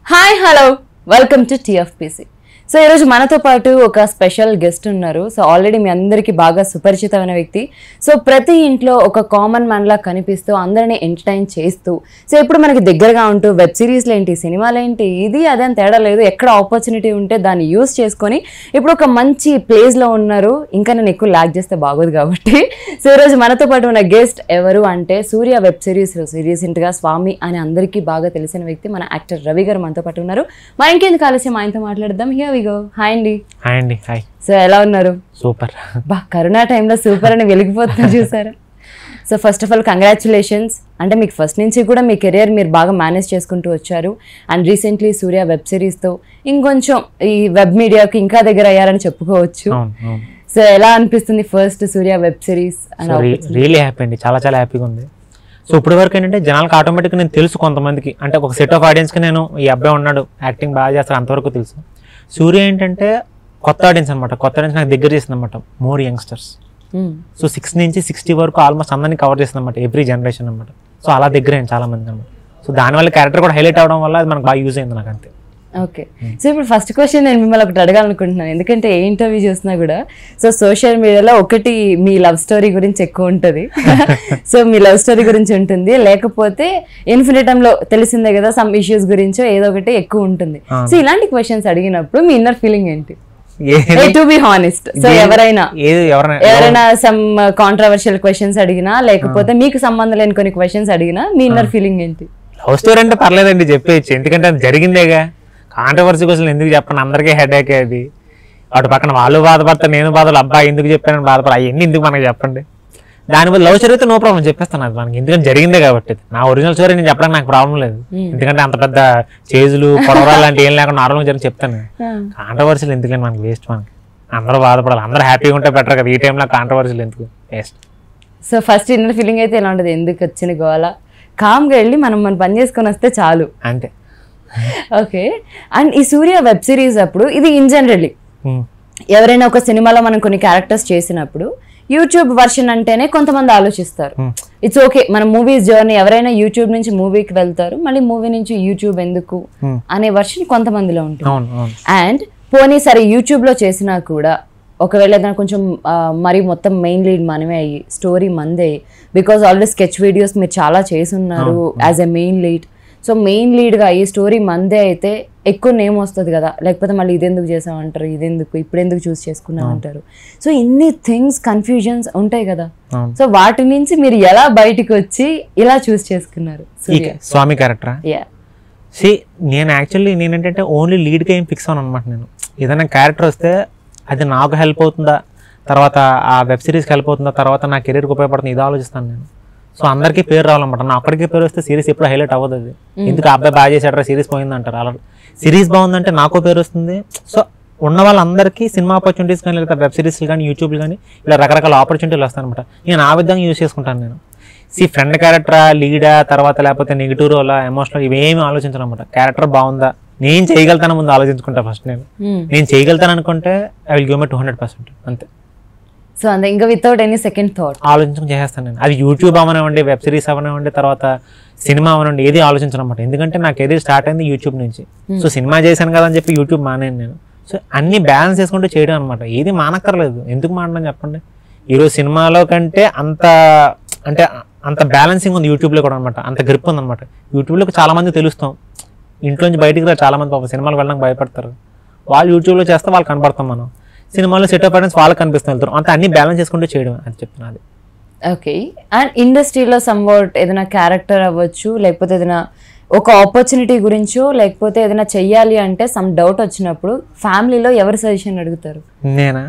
Hi hello welcome to TFPC so ఈరోజు మనతో పాటు ఒక స్పెషల్ గెస్ట్ ఉన్నారు సో ఆల్రెడీ మీ అందరికీ బాగా సుపరిచితమైన వ్యక్తి సో ప్రతి ఇంట్లో ఒక కామన్ మ్యాన్లా కనిపిస్తూ అందరినీ ఎంటర్టైన్ చేస్తూ సో ఇప్పుడు మనకి దగ్గరగా ఉంటూ వెబ్ సిరీస్లు ఏంటి సినిమాలు ఏంటి ఇది అదేం తేడా లేదు ఎక్కడ ఆపర్చునిటీ ఉంటే దాన్ని యూస్ చేసుకొని ఇప్పుడు ఒక మంచి ప్లేస్లో ఉన్నారు ఇంకా నేను ఎక్కువ ల్యాక్ చేస్తే బాగోదు కాబట్టి సో ఈరోజు మనతో పాటు ఉన్న గెస్ట్ ఎవరు అంటే సూర్య వెబ్ సిరీస్ రీసెంట్గా స్వామి అని అందరికీ బాగా తెలిసిన వ్యక్తి మన యాక్టర్ రవి గారు మనతో పాటు ఉన్నారు మరి ఇంకెందుకు ఆలస్యం ఆయనతో మాట్లాడదాం హియర్ వి గో హాయ్ అండి హాయ్ అండి హాయ్ సో ఎలా ఉన్నారు సూపర్ బా కరోనా టైంలో సూపర్ అని వెలిగిపోతున్నా చూసారా so first of all congratulations అంటే మీకు ఫస్ట్ నుంచి కూడా మీ కెరియర్ మీరు బాగా మేనేజ్ చేసుకుంటూ వచ్చారు అండ్ రీసెంట్లీ సూర్య వెబ్ సిరీస్తో ఇంకొంచెం ఈ వెబ్ మీడియాకి ఇంకా దగ్గర అయ్యారని చెప్పుకోవచ్చు అవును అవును సో ఎలా అనిపిస్తుంది first Surya web series so really happy అండి చాలా చాలా హ్యాపీగా ఉంది సో ఇప్పుడు వరకు ఏంటంటే జనాలకు ఆటోమేటిక్గా నేను తెలుసు కొంతమందికి అంటే ఒక సెట్ ఆఫ్ ఆడియన్స్కి నేను ఈ అబ్బాయి ఉన్నాడు యాక్టింగ్ బాగా చేస్తాడు అంతవరకు తెలుసు సూర్య ఏంటంటే కొత్త ఆడియన్స్ అనమాట కొత్త ఆడియన్స్ నాకు దగ్గర చేసింది అనమాట మోర్ యంగ్స్టర్స్ సో సిక్స్ నుంచి సిక్స్టీ వరకు ఆల్మోస్ట్ అందరినీ కవర్ చేస్తుంది అనమాట ఎవ్రీ జనరేషన్ అనమాట సో అలా దగ్గర అయింది చాలా మంది అనమాట సో దానివల్ల క్యారెక్టర్ కూడా హైలైట్ అవడం వల్ల అది మనకు బాగా యూజ్ అయింది నాకు అంతే ఓకే సో ఇప్పుడు ఫస్ట్ క్వశ్చన్ నేను మిమ్మల్ని ఒకటి అడగాలనుకుంటున్నాను ఎందుకంటే ఏ ఇంటర్వ్యూ చూసినా కూడా సో సోషల్ మీడియాలో ఒకటి మీ లవ్ స్టోరీ గురించి ఎక్కువ ఉంటుంది సో మీ లవ్ స్టోరీ గురించి ఉంటుంది లేకపోతే ఇన్ఫినిటంలో తెలిసిందే కదా సమ్ ఇష్యూస్ గురించో ఏదో ఒకటి ఎక్కువ ఉంటుంది సో ఇలాంటి క్వశ్చన్స్ అడిగినప్పుడు మీ ఇన్నర్ ఫీలింగ్ ఏంటి ఏ- టు బి హానెస్ట్ సో ఎవరైనా ఏది ఎవరైనా ఎవరైనా సమ్ కాంట్రవర్షియల్ క్వశ్చన్స్ అడిగినా లేకపోతే మీకు సంబంధం లేని కొన్ని క్వశ్చన్స్ అడిగినా మీ ఇన్నర్ ఫీలింగ్ ఏంటి లవ్ స్టోరీ అంటే పర్లేదండి చెప్పేయచ్చు ఎందుకంటే అది జరిగిందేగా కాంట్రవర్సీ కోసం ఎందుకు చెప్పండి అందరికీ హెడ్ అది అటు పక్కన వాళ్ళు బాధపడతారు నేను బాధలు అబ్బాయి ఎందుకు చెప్పానని బాధపడ అవన్నీ ఎందుకు మనకి చెప్పండి దాని వల్ల లవ్ స్టోరీ అయితే నో ప్రాబ్లం చెప్పేస్తాను అది మనకి ఎందుకంటే జరిగిందే కాబట్టి అది. నా ఒరిజినల్ స్టోరీ నేను చెప్పడానికి నాకు ప్రాబ్లం లేదు ఎందుకంటే అంత పెద్ద చేజులు పొడవరాలు లాంటి ఏం లేకుండా నార్మల్గా జరిగి చెప్తాను కాంట్రవర్సీలు ఎందుకంటే మనకి వేస్ట్ మనకి అందరూ బాధపడాలి అందరూ హ్యాపీగా ఉంటే బెటర్ కదా ఈ టైంలో కాంట్రవర్సీలు ఎందుకు waste so first inner feeling అయితే ఎలా ఉంటుంది ఎందుకు వచ్చిన గోల కామ్గా వెళ్ళి మనం మన పని చేసుకొని వస్తే చాలు అంతే ఓకే అండ్ ఈ సూర్య వెబ్ సిరీస్ అప్పుడు ఇది ఇన్ జనరల్లీ ఉమ్. ఎవరైనా ఒక సినిమాలో మనం కొన్ని క్యారెక్టర్స్ చేసినప్పుడు యూట్యూబ్ వర్షన్ అంటేనే కొంతమంది ఆలోచిస్తారు ఇట్స్ ఓకే మన మూవీస్ జర్నీ ఎవరైనా యూట్యూబ్ నుంచి మూవీకి వెళ్తారు మళ్ళీ మూవీ నుంచి యూట్యూబ్ ఎందుకు Hmm. అనే వర్షన్ కొంతమందిలో ఉంటుంది అవును అవును అండ్ పోనీ సరే యూట్యూబ్లో చేసినా కూడా ఒకవేళ ఏదైనా కొంచెం ఆ, మరి మొత్తం మెయిన్ లీడ్ మనమే అయ్యి స్టోరీ మందే బికాజ్ ఆల్రెడీ స్కెచ్ వీడియోస్ మీరు చాలా చేసున్నారు as a main lead so main లీడ్గా అయ్యి స్టోరీ మందే అయితే ఎక్కువ నేమ్ వస్తుంది కదా లేకపోతే మళ్ళీ ఇదెందుకు చేసామంటారు ఇదెందుకు ఇప్పుడు ఎందుకు చూస్ చేసుకున్నాం అంటారు సో ఇన్ని థింగ్స్ కన్ఫ్యూజన్స్ ఉంటాయి కదా అవును సో వాటి నుంచి మీరు ఎలా బయటికి వచ్చి ఇలా చూస్ చేసుకున్నారు ఈ స్వామి క్యారెక్టరా యా సి నేను యాక్చువల్లీ నేను ఏంటంటే ఓన్లీ లీడ్గా ఏం ఫిక్స్ అవ్వను అనమాట నేను ఏదైనా క్యారెక్టర్ వస్తే అది నాకు హెల్ప్ అవుతుందా తర్వాత ఆ వెబ్ సిరీస్కి హెల్ప్ అవుతుందా తర్వాత నా కెరీర్కి ఉపయోగపడుతుంది ఇది ఆలోచిస్తాను నేను సో అందరికీ పేరు రావాలన్నమాట నా ఒక్కడికి పేరు వస్తే సిరీస్ ఎప్పుడు హైలైట్ అవ్వదు అది ఎందుకు ఆ అబ్బాయి బాగా చేశాడు సిరీస్ పోయింది అంటారు అలా సిరీస్ బాగుందంటే నాకు పేరు వస్తుంది సో ఉన్న వాళ్ళందరికీ సినిమా ఆపర్చునిటీస్ కానీ లేదా వెబ్ సిరీస్లు కానీ యూట్యూబ్లు కానీ ఇలా రకరకాల ఆపర్చునిటీలు వస్తాయి అనమాట నేను ఆ విధంగా యూజ్ చేసుకుంటాను నేను సి ఫ్రెండ్ క్యారెక్టరా లీడా తర్వాత లేకపోతే నెగిటివ్ రోలా ఎమోషనల్ ఇవేమి ఆలోచించను అనమాట క్యారెక్టర్ బాగుందా నేను చేయగలుగుతాను ముందు ఆలోచించుకుంటా ఫస్ట్ నేను నేను చేయగలుగుతాను అనుకుంటే I will give my two hundred percent అంతే సో అంతే ఇంకా వితౌట్ ఎనీ సెకండ్ థాట్ ఆలోచించుకుని చేసేస్తాను నేను అది యూట్యూబ్ అవనివ్వండి వెబ్ సిరీస్ అవనివ్వండి తర్వాత సినిమా అవనివ్వండి ఏది ఆలోచించను అనమాట ఎందుకంటే నా కెరీర్ స్టార్ట్ అయింది యూట్యూబ్ నుంచి సో సినిమా చేశాను కదా అని చెప్పి యూట్యూబ్ మానేను నేను సో అన్ని బ్యాలెన్స్ చేసుకుంటూ చేయడం అనమాట ఏది మానక్కర్లేదు ఎందుకు మానడం చెప్పండి ఈరోజు సినిమాలో కంటే అంత అంటే అంత బ్యాలెన్సింగ్ ఉంది యూట్యూబ్లో కూడా అనమాట అంత గ్రిప్ ఉందన్నమాట యూట్యూబ్లో చాలా మంది తెలుస్తాం ఇంట్లో నుంచి బయటికి రా చాలా మంది పాపం సినిమాలు వెళ్ళడానికి భయపడతారు వాళ్ళు యూట్యూబ్లో చేస్తే వాళ్ళు కనపడతాం మనం సినిమాలో సెట్ ఆఫ్ వాళ్ళకి కనిపిస్తూ వెళ్తారు అంత అన్ని బ్యాలెన్స్ చేసుకుంటూ చేయడం అని చెప్తున్నది ఓకే అండ్ ఇండస్ట్రీలో సమ్వాట్ ఏదైనా క్యారెక్టర్ అవ్వచ్చు లేకపోతే ఏదైనా ఒక ఆపర్చునిటీ గురించో లేకపోతే ఏదైనా చెయ్యాలి అంటే సమ్ డౌట్ వచ్చినప్పుడు ఫ్యామిలీలో ఎవరు సజెషన్ అడుగుతారు నేనా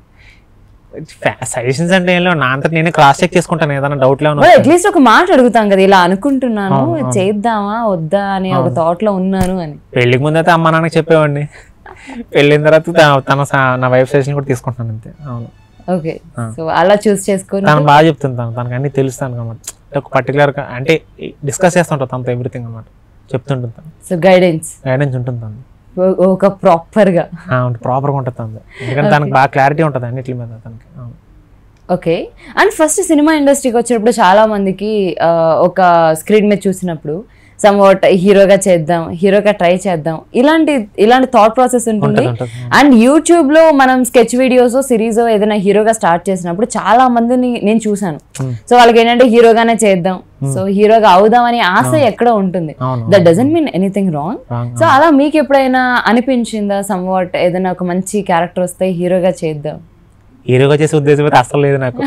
సజెషన్స్ అంటే ఏం లేవు నా అంతా నేనే క్రాస్ చెక్ చేసుకుంటాను ఏదైనా డౌట్ లేవు అట్లీస్ట్ ఒక మాట అడుగుతాం కదా ఇలా అనుకుంటున్నాను చేద్దామా వద్దా అని ఒక థాట్ లో ఉన్నాను అని పెళ్ళికి ముందు అయితే అమ్మ నాన్నకి చెప్పేవాడిని పెళ్ళిన తర్వాత త- తన స- నా వైఫ్ సజెషన్ కూడా తీసుకుంటాను అంతే అవును ఓకే సో అలా చూస్ చేసుకొని తను బాగా చెప్తుంది తను తనకు అన్ని తెలుస్తాను అనమాట అంటే ఒక పర్టికులర్ అంటే డిస్కస్ చేస్తుంటాను తనతో ఎవ్రీథింగ్ అనమాట చెప్తుంటుంది తను సో గైడెన్స్ గైడెన్స్ ఉంటుంది తను ఒక ప్రాపర్ గా ప్రాపర్గా ఉంటుంది తను ఎందుకంటే తనకు బాగా క్లారిటీ ఉంటుంది అన్నిటి మీద తనకి అవును ఓకే అండ్ ఫస్ట్ సినిమా ఇండస్ట్రీకి వచ్చినప్పుడు చాలా మందికి ఆ, ఒక స్క్రీన్ మీద చూసినప్పుడు సమ్ వాట్ హీరోగా చేద్దాం హీరోగా ట్రై చేద్దాం ఇలాంటి ఇలాంటి థాట్ ప్రాసెస్ ఉంటుంది ఉంటుంది, ఉంటుంది. అండ్ యూట్యూబ్ లో మనం స్కెచ్ వీడియోస్ సిరీస్ ఏదైనా హీరోగా స్టార్ట్ చేసినప్పుడు చాలా మందిని నేను చూసాను సో వాళ్ళకి ఏంటంటే హీరోగానే చేద్దాం సో హీరోగా అవుదాం అనే ఆశ ఎక్కడ ఉంటుంది అవును that doesn't mean anything wrong Wrong, so అలా మీకు ఎప్పుడైనా అనిపించిందా సమ్ వాట్ ఏదైనా ఒక మంచి క్యారెక్టర్ వస్తే హీరోగా చేద్దాం హీరోగా చేసే ఉద్దేశం అయితే అస్సలు లేదు నాకు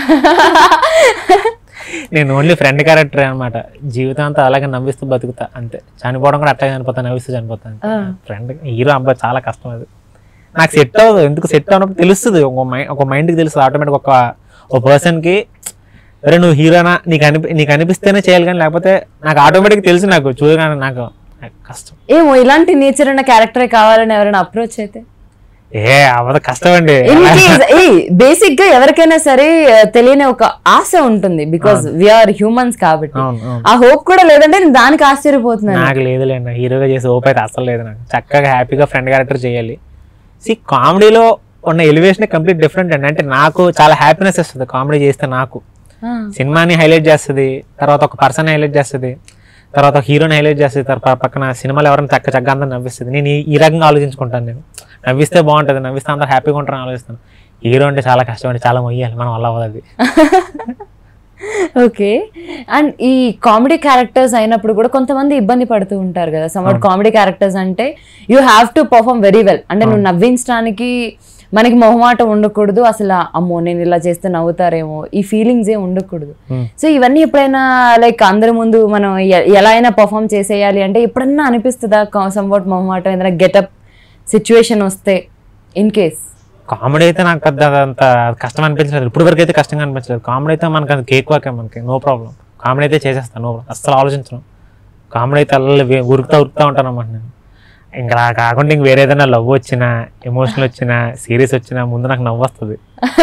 నేను ఓన్లీ ఫ్రెండ్ క్యారెక్టర్ అనమాట జీవితం అంతా అలాగే నవ్విస్తూ బతుకుతా అంతే చనిపోవడం కూడా అట్లాగే చనిపోతా నవ్విస్తూ చనిపోతాను ఫ్రెండ్ హీరో అబ్బాయి చాలా కష్టం అది నాకు సెట్ అవ్వదు ఎందుకు సెట్ అవ్వనప్పుడు తెలుస్తుంది ఒక మైండ్ ఒక మైండ్కి తెలుస్తుంది ఆటోమేటిక్ ఒక ఒక పర్సన్కి అరే నువ్వు హీరోనా నీకు అనిపి నీకు అనిపిస్తేనే చేయాలి కానీ లేకపోతే నాకు ఆటోమేటిక్ తెలుసు నాకు చూడగానే నాకు నాకు కష్టం ఏమో ఇలాంటి నేచర్ ఉన్న క్యారెక్టరే కావాలని ఎవరైనా అప్రోచ్ అయితే ఏ అవ్వదు కష్టం అండి ఇన్ కేస్ ఏ బేసిక్ గా ఎవరికైనా సరే ఆ, తెలియని ఒక ఆశ ఉంటుంది బికాస్ వీఆర్ హ్యూమన్స్ కాబట్టి అవును అవును ఆ హోప్ కూడా లేదంటే నేను దానికి ఆశ్చర్యపోతున్నాను నాకు లేదులేండి హీరోగా చేసే ఓప్ అయితే అసలు లేదు నాకు చక్కగా హ్యాపీగా ఫ్రెండ్ క్యారెక్టర్ చేయాలి సి కామెడీలో ఉన్న ఎలివేషన్ కంప్లీట్ డిఫరెంట్ అండి అంటే నాకు చాలా హ్యాపీనెస్ ఇస్తుంది కామెడీ చేస్తే నాకు ఆ, సినిమాని హైలైట్ చేస్తుంది తర్వాత ఒక పర్సన్ హైలైట్ చేస్తుంది తర్వాత ఒక హీరోని హైలైట్ చేస్తుంది తర్వాత పక్కన సినిమాలు ఎవరైనా చక్క చక్కగా అందరూ నవ్విస్తుంది నేను ఈ- ఈ రకంగా ఆలోచించుకుంటాను నేను నవ్విస్తే బాగుంటుంది నవ్విస్తే అందరూ హ్యాపీగా ఉంటారని ఆలోచిస్తాను హీరో అంటే చాలా కష్టం అండి చాలా మొయ్యాలి మనం వల్ల అవ్వదు అది ఓకే అండ్ ఈ కామెడీ క్యారెక్టర్స్ అయినప్పుడు కూడా కొంతమంది ఇబ్బంది పడుతూ ఉంటారు కదా సమ్వాట్ కామెడీ క్యారెక్టర్స్ అంటే you have to perform very well అంటే నువ్వు నవ్వించడానికి మనకి మొహమాట ఉండకూడదు అసలు అమ్మో నేను ఇలా చేస్తే నవ్వుతారేమో ఈ ఫీలింగ్స్ ఏ ఉండకూడదు Hmm. సో ఇవన్నీ ఎప్పుడైనా లైక్ అందరి ముందు మనం ఎ- ఎలా అయినా పర్ఫామ్ చేసేయాలి అంటే ఎప్పుడన్నా అనిపిస్తుందా సమ్వాట్ మొహమాటం ఏదైనా గెటప్ సిచ్యువేషన్ వస్తే ఇన్ కేస్ కామెడీ అయితే నాకు పెద్ద అంత కష్టం అనిపించలేదు ఇప్పుడు వరకు అయితే కష్టంగా అనిపించలేదు కామెడీ అయితే మనకి అది కేక్ వాకే మనకి నో ప్రాబ్లం కామెడీ అయితే చేసేస్తాను నో అస్సలు ఆలోచించను కామెడీ అయితే అల్ల ఉరుకుతా ఉరుకుతా ఉంటాను అన్నమాట నేను ఇంకా అలా కాకుండా ఇంక వేరే ఏదైనా లవ్ వచ్చినా ఎమోషనల్ వచ్చినా సీరియస్ వచ్చినా ముందు నాకు నవ్వు వస్తుంది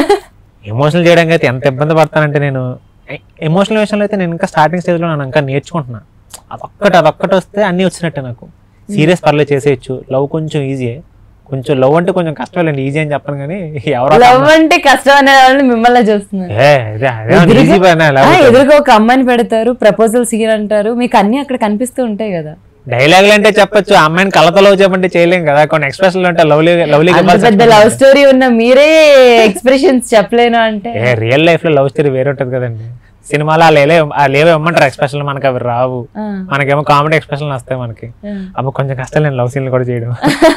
ఎమోషనల్ చేయడానికి అయితే ఎంత ఇబ్బంది పడతానంటే నేను ఎమోషనల్ విషయంలో అయితే నేను ఇంకా స్టార్టింగ్ స్టేజ్లో నేను ఇంకా నేర్చుకుంటున్నా అదొక్కటి అదొక్కటి వస్తే అన్నీ వచ్చినట్టే నాకు సీరియస్ పర్లేదు చేసేయచ్చు లవ్ కొంచెం ఈజీయే కొంచెం లవ్ అంటే కొంచెం కష్టమేలేండి ఈజీ అని చెప్పను కానీ ఎవరో ఒక లవ్ అంటే కష్టం అనే వాళ్ళని మిమ్మల్ని చూస్తున్నారు ఏ, అదే అదే ఈజీ పైన ఆ, ఎదురుగా ఒక అమ్మాయిని పెడతారు ప్రపోజల్ సీన్ అంటారు మీకు అన్ని అక్కడ కనిపిస్తూ ఉంటాయి కదా డైలాగులు అంటే చెప్పొచ్చు ఆ అమ్మాయిని కళ్ళతో లవ్ చెప్పంటే చేయలేం కదా కొన్ని ఎక్స్ప్రెషన్లు ఉంటాయి లవ్లీ లవ్లీ అంత పెద్ద లవ్ స్టోరీ ఉన్న మీరే ఎక్స్ప్రెషన్స్ చెప్పలేను అంటే ఏ రియల్ లైఫ్ లో లవ్ స్టోరీ వేరే ఉంటుంది కదండి సినిమాలో వాళ్ళు ఏలే వాళ్ళు ఏవో ఇమ్మంటారు ఎక్స్ప్రెషన్ మనకి అవి రావు ఆ, మనకేమో కామెడీ ఎక్స్ప్రెషన్ వస్తాయి మనకి ఆ. అప్పుడు కొంచెం కష్టం నేను లవ్ సీన్లు కూడా చేయడం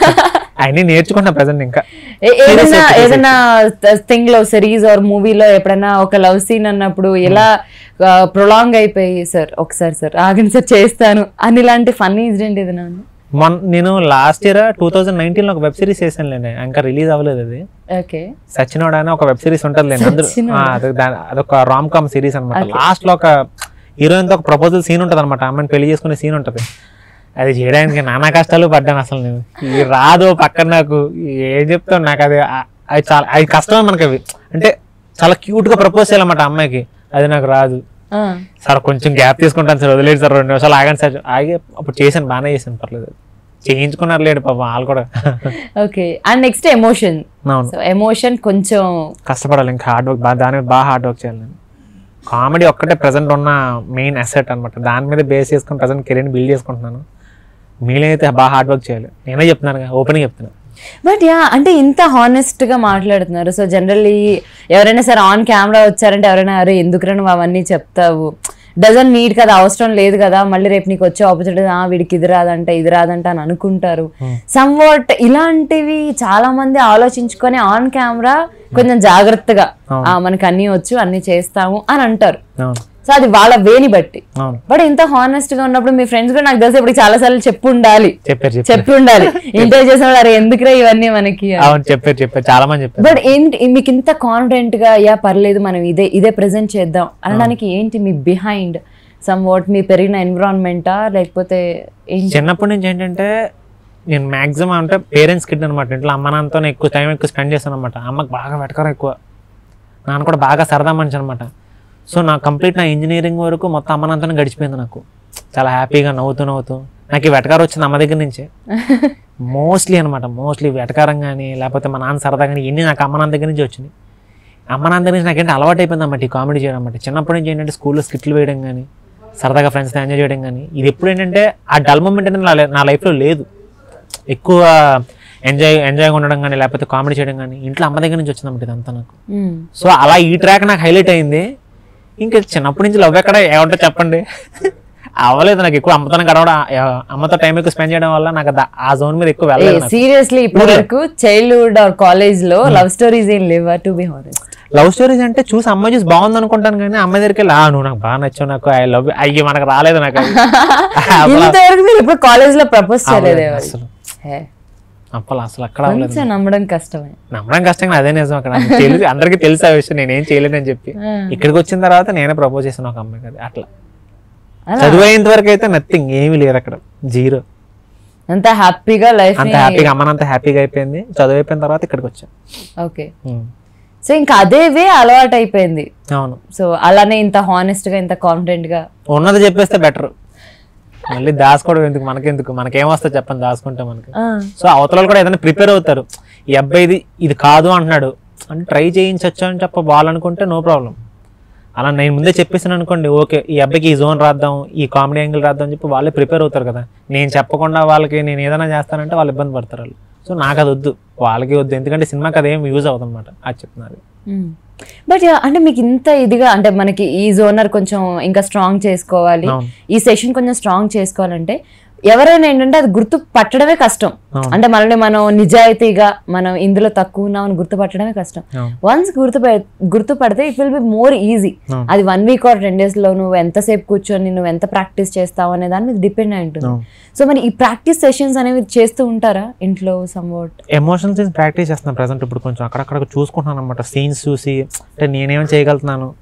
అన్ని నేర్చుకుంటా ప్రజెంట్ ఇంకా ఏ- ఏదైనా ఏదైనా థింగ్ లవ్ సిరీస్ ఆర్ మూవీలో ఎప్పుడైనా ఒక లవ్ సీన్ అన్నప్పుడు ఎలా ప్రొలాంగ్ అయిపోయి సార్ ఒకసారి సార్ ఆగండి సార్ చేస్తాను అని ఇలాంటి ఫన్నీ ఇన్సిడెంట్ ఏదైనా ఉంది మొన్న నేను last year two thousand nineteen ఒక వెబ్ సిరీస్ చేశానులేండి ఇంకా రిలీజ్ అవ్వలేదు అది ఓకే సచినోడ్ అని ఒక వెబ్ సిరీస్ ఉంటుంది అందులో సచినోడ్. ఆ, అది దాని- అదొక రామ్ కామ్ సిరీస్ అనమాట లాస్ట్ లో ఒక హీరోయిన్ తో ఒక ప్రపోజల్ సీన్ ఉంటుంది అనమాట అమ్మాయిని పెళ్లి చేసుకునే సీన్ ఉంటుంది అది చేయడానికి నానా కష్టాలు పడ్డాను అసలు నేను ఈ రాదు పక్కన నాకు ఏం చెప్తాను నాకు అది ఆ- అది చాలా అది కష్టమే మనకి అవి అంటే చాలా క్యూట్ గా ప్రపోజ్ చేయాలన్నమాట అమ్మాయికి అది నాకు రాదు ఆ, సార్ కొంచెం గ్యాప్ తీసుకుంటాను సార్ వదిలేదు సార్ రెండు నిమిషాలు ఆగండి సార్ ఆగి అప్పుడు చేశాను బాగానే చేశాను పర్లేదు చేయించుకున్నారు లేడు పాపం వాళ్ళు కూడా ఓకే అండ్ నెక్స్ట్ ఎమోషన్ అవును సో ఎమోషన్ కొంచెం కష్టపడాలి ఇంకా హార్డ్ వర్క్ బాగా దాని మీద బాగా హార్డ్ వర్క్ చేయాలి నేను కామెడీ ఒక్కటే ప్రజెంట్ ఉన్న మెయిన్ అసెట్ అనమాట దాని మీద బేస్ చేసుకుని ప్రజెంట్ కెరీర్ని బిల్డ్ చేసుకుంటున్నాను మీరైతే బాగా హార్డ్ వర్క్ చేయాలి నేనే చెప్తున్నాను ఓపెన్గా చెప్తున్నాను బట్ యా అంటే ఇంత హానెస్ట్ గా మాట్లాడుతున్నారు సో జనరల్లీ ఎవరైనా సరే ఆన్ కెమెరా వచ్చారంటే ఎవరైనా అరే ఎందుకురా నువ్వు అవన్నీ చెప్తావు డజన్ నీడ్ కదా అవసరం లేదు కదా మళ్ళీ రేపు నీకు వచ్చే ఆపర్చునిటీ ఆ వీడికి ఇది రాదంట ఇది రాదంట అని అనుకుంటారు సమ్ వాట్ ఇలాంటివి చాలా మంది ఆలోచించుకొని ఆన్ కెమెరా కొంచెం జాగ్రత్తగా "ఆ, మనకి అన్ని వచ్చు అన్ని చేస్తాము అని అంటారు అవును సో అది వాళ్ళ వేని బట్టి అవును బట్ ఇంత హానెస్ట్ గా ఉన్నప్పుడు మీ ఫ్రెండ్స్ కూడా నాకు తెలిసి ఇప్పుడు చాలా సార్లు చెప్పు ఉండాలి చెప్పారు చెప్పారు చెప్పి ఉండాలి ఇంటర్వ్యూ చేసిన వాళ్ళు అరే ఎందుకురా ఇవన్నీ మనకి అవును చెప్పారు చెప్పారు చాలా మంది చెప్పారు బట్ ఏంటి మీకు ఇంత కాన్ఫిడెంట్ గా యా పర్లేదు మనం ఇదే ఇదే ప్రెజెంట్ చేద్దాం అనడానికి ఏంటి మీ బిహైండ్ సమ్ వాట్ మీ పెరిగిన ఎన్విరాన్మెంటా లేకపోతే ఏంటి చిన్నప్పటి నుంచి ఏంటంటే నేను మాక్సిమం అంటే పేరెంట్స్ కిడ్ అనమాట ఇంట్లో అమ్మ నాన్నతో ఎక్కువ టైం ఎక్కువ స్పెండ్ చేస్తాను అనమాట అమ్మకి బాగా వెటకరం ఎక్కువ నాన్న కూడా బాగా సరదా మనిషి అనమాట సో నా కంప్లీట్ నా ఇంజనీరింగ్ వరకు మొత్తం అమ్మ నాన్నతోనే గడిచిపోయింది నాకు చాలా హ్యాపీగా నవ్వుతూ నవ్వుతూ నాకు ఈ వెటకారం వచ్చింది అమ్మ దగ్గర నుంచే మోస్ట్లీ అనమాట మోస్ట్లీ వెటకారం కానీ లేకపోతే మా నాన్న సరదా కానీ ఇన్ని నాకు అమ్మ నాన్న దగ్గర నుంచి వచ్చినాయి అమ్మ నాన్న దగ్గర నుంచి నాకేంటి అలవాటు అయిపోయింది అన్నమాట ఈ కామెడీ చేయడం అన్నమాట చిన్నప్పటి నుంచి ఏంటంటే స్కూల్లో స్కిట్లు వేయడం కానీ సరదాగా ఫ్రెండ్స్తో ఎంజాయ్ చేయడం కానీ ఇది ఎప్పుడు ఏంటంటే ఆ డల్ మూమెంట్ అనేది నా లై- నా లైఫ్లో లేదు ఎక్కువ ఎంజాయ్ ఎంజాయ్గా ఉండడం కానీ లేకపోతే కామెడీ చేయడం కానీ ఇంట్లో అమ్మ దగ్గర నుంచి వచ్చిందన్నమాట ఇదంతా నాకు మ్మ్. సో అలా ఈ ట్రాక్ నాకు హైలైట్ అయింది ఇంకా చిన్నప్పటి నుంచి లవ్ ఎక్కడ ఏమంటో చెప్పండి అవ్వలేదు నాకు ఎక్కువ అమ్మతో గడవడం ఆ- అమ్మతో టైం ఎక్కువ స్పెండ్ చేయడం వల్ల నాకు దా- ఆ జోన్ మీద ఎక్కువ వెళ్ళలేదు నాకు. సీరియస్లీ ఇప్పటి వరకు చైల్డ్హుడ్ ఆర్ కాలేజ్ లో లవ్ స్టోరీస్ ఏం లేవా to be honest love stories అంటే చూసి అమ్మాయి చూసి బాగుంది అనుకుంటాను కానీ అమ్మాయి దగ్గరికి వెళ్ళి "ఆ, నువ్వు నాకు బాగా నచ్చావు నాకు ఐ లవ్ అయ్యి మనకు రాలేదు నాకు అది." అసలు ఇంతవరకు మీరు ఇప్పుడు కాలేజ్ లో ప్రపోజ్ చేయలేదు ఎవరు? అసలు హే, అప్పలు అసలు అక్కడ అవ్వలేదు కొంచెం నమ్మడం కష్టమే నమ్మడం కష్టంగా అదే నిజం అక్కడ నాకు తెలుసు అందరికీ తెలుసు ఆ విషయం నేనేం చేయలేనని చెప్పి ఆ. ఇక్కడికి వచ్చిన తర్వాత నేనే ప్రపోజ్ చేశాను ఒక అమ్మాయికి అది అట్లా అలా చదువు అయ్యేంత వరకు అయితే నథింగ్ ఏమీ లేదు అక్కడ జీరో అంత హ్యాపీగా లైఫ్ అంత హ్యాపీగా అమ్మ అంత హ్యాపీగా అయిపోయింది చదువు అయిపోయిన తర్వాత ఇక్కడికి వచ్చాను ఓకే ఉమ్. సో ఇంకా అదే వే అలవాటు అయిపోయింది అవును సో అలానే ఇంత హానెస్ట్ గా ఇంత కాన్ఫిడెంట్ గా ఉన్నది చెప్పేస్తే బెటర్ మళ్ళీ దాచుకోవడం ఎందుకు మనకెందుకు మనకేమొస్తుంది చెప్పండి దాచుకుంటే మనకి ఆ, సో అవతల వాళ్ళు కూడా ఏదైనా ప్రిపేర్ అవుతారు ఈ అబ్బాయి ఇది ఇది కాదు అంటున్నాడు అంటే ట్రై చేయించచ్చు అని చెప్ప వాళ్ళనుకుంటే నో ప్రాబ్లం అలా నేను ముందే చెప్పేసాను అనుకోండి ఓకే ఈ అబ్బాయికి ఈ జోన్ రాద్దాం ఈ కామెడీ యాంగిల్ రాద్దాం అని చెప్పి వాళ్ళే ప్రిపేర్ అవుతారు కదా నేను చెప్పకుండా వాళ్ళకి నేను ఏదైనా చేస్తానంటే వాళ్ళు ఇబ్బంది పడతారు వాళ్ళు సో నాకు అది వద్దు వాళ్ళకి వద్దు ఎందుకంటే సినిమాకి అదేం యూజ్ అవుతుంది అనమాట అది చెప్తున్నారు బట్ అంటే మీకు ఇంత ఇదిగా అంటే మనకి ఈ జోనర్ కొంచెం ఇంకా స్ట్రాంగ్ చేసుకోవాలి అవును. ఈ సెషన్ కొంచెం స్ట్రాంగ్ చేసుకోవాలంటే ఎవరైనా ఏంటంటే అది గుర్తు పట్టడమే కష్టం అవును. అంటే మనల్ని మనం నిజాయితీగా మనం ఇందులో తక్కువ ఉన్నామని గుర్తుపట్టడమే కష్టం అవును. వన్స్ గుర్తు గుర్తుపడితే it will be more easy అవును. అది one week or ten days లో నువ్వు ఎంతసేపు కూర్చొని నువ్వు ఎంత ప్రాక్టీస్ చేస్తావు అనే దాని మీద డిపెండ్ అయి ఉంటుంది అవును. సో మరి ఈ ప్రాక్టీస్ సెషన్స్ అనేవి చేస్తూ ఉంటారా ఇంట్లో సమ్వాట్ ఎమోషన్ సీన్స్ ప్రాక్టీస్ చేస్తున్నాను ప్రజెంట్ ఇప్పుడు కొంచెం అక్కడక్కడ చూసుకుంటున్నాను అనమాట సీన్స్ చూసి అంటే నేనేం చేయగలుగుతున్నాను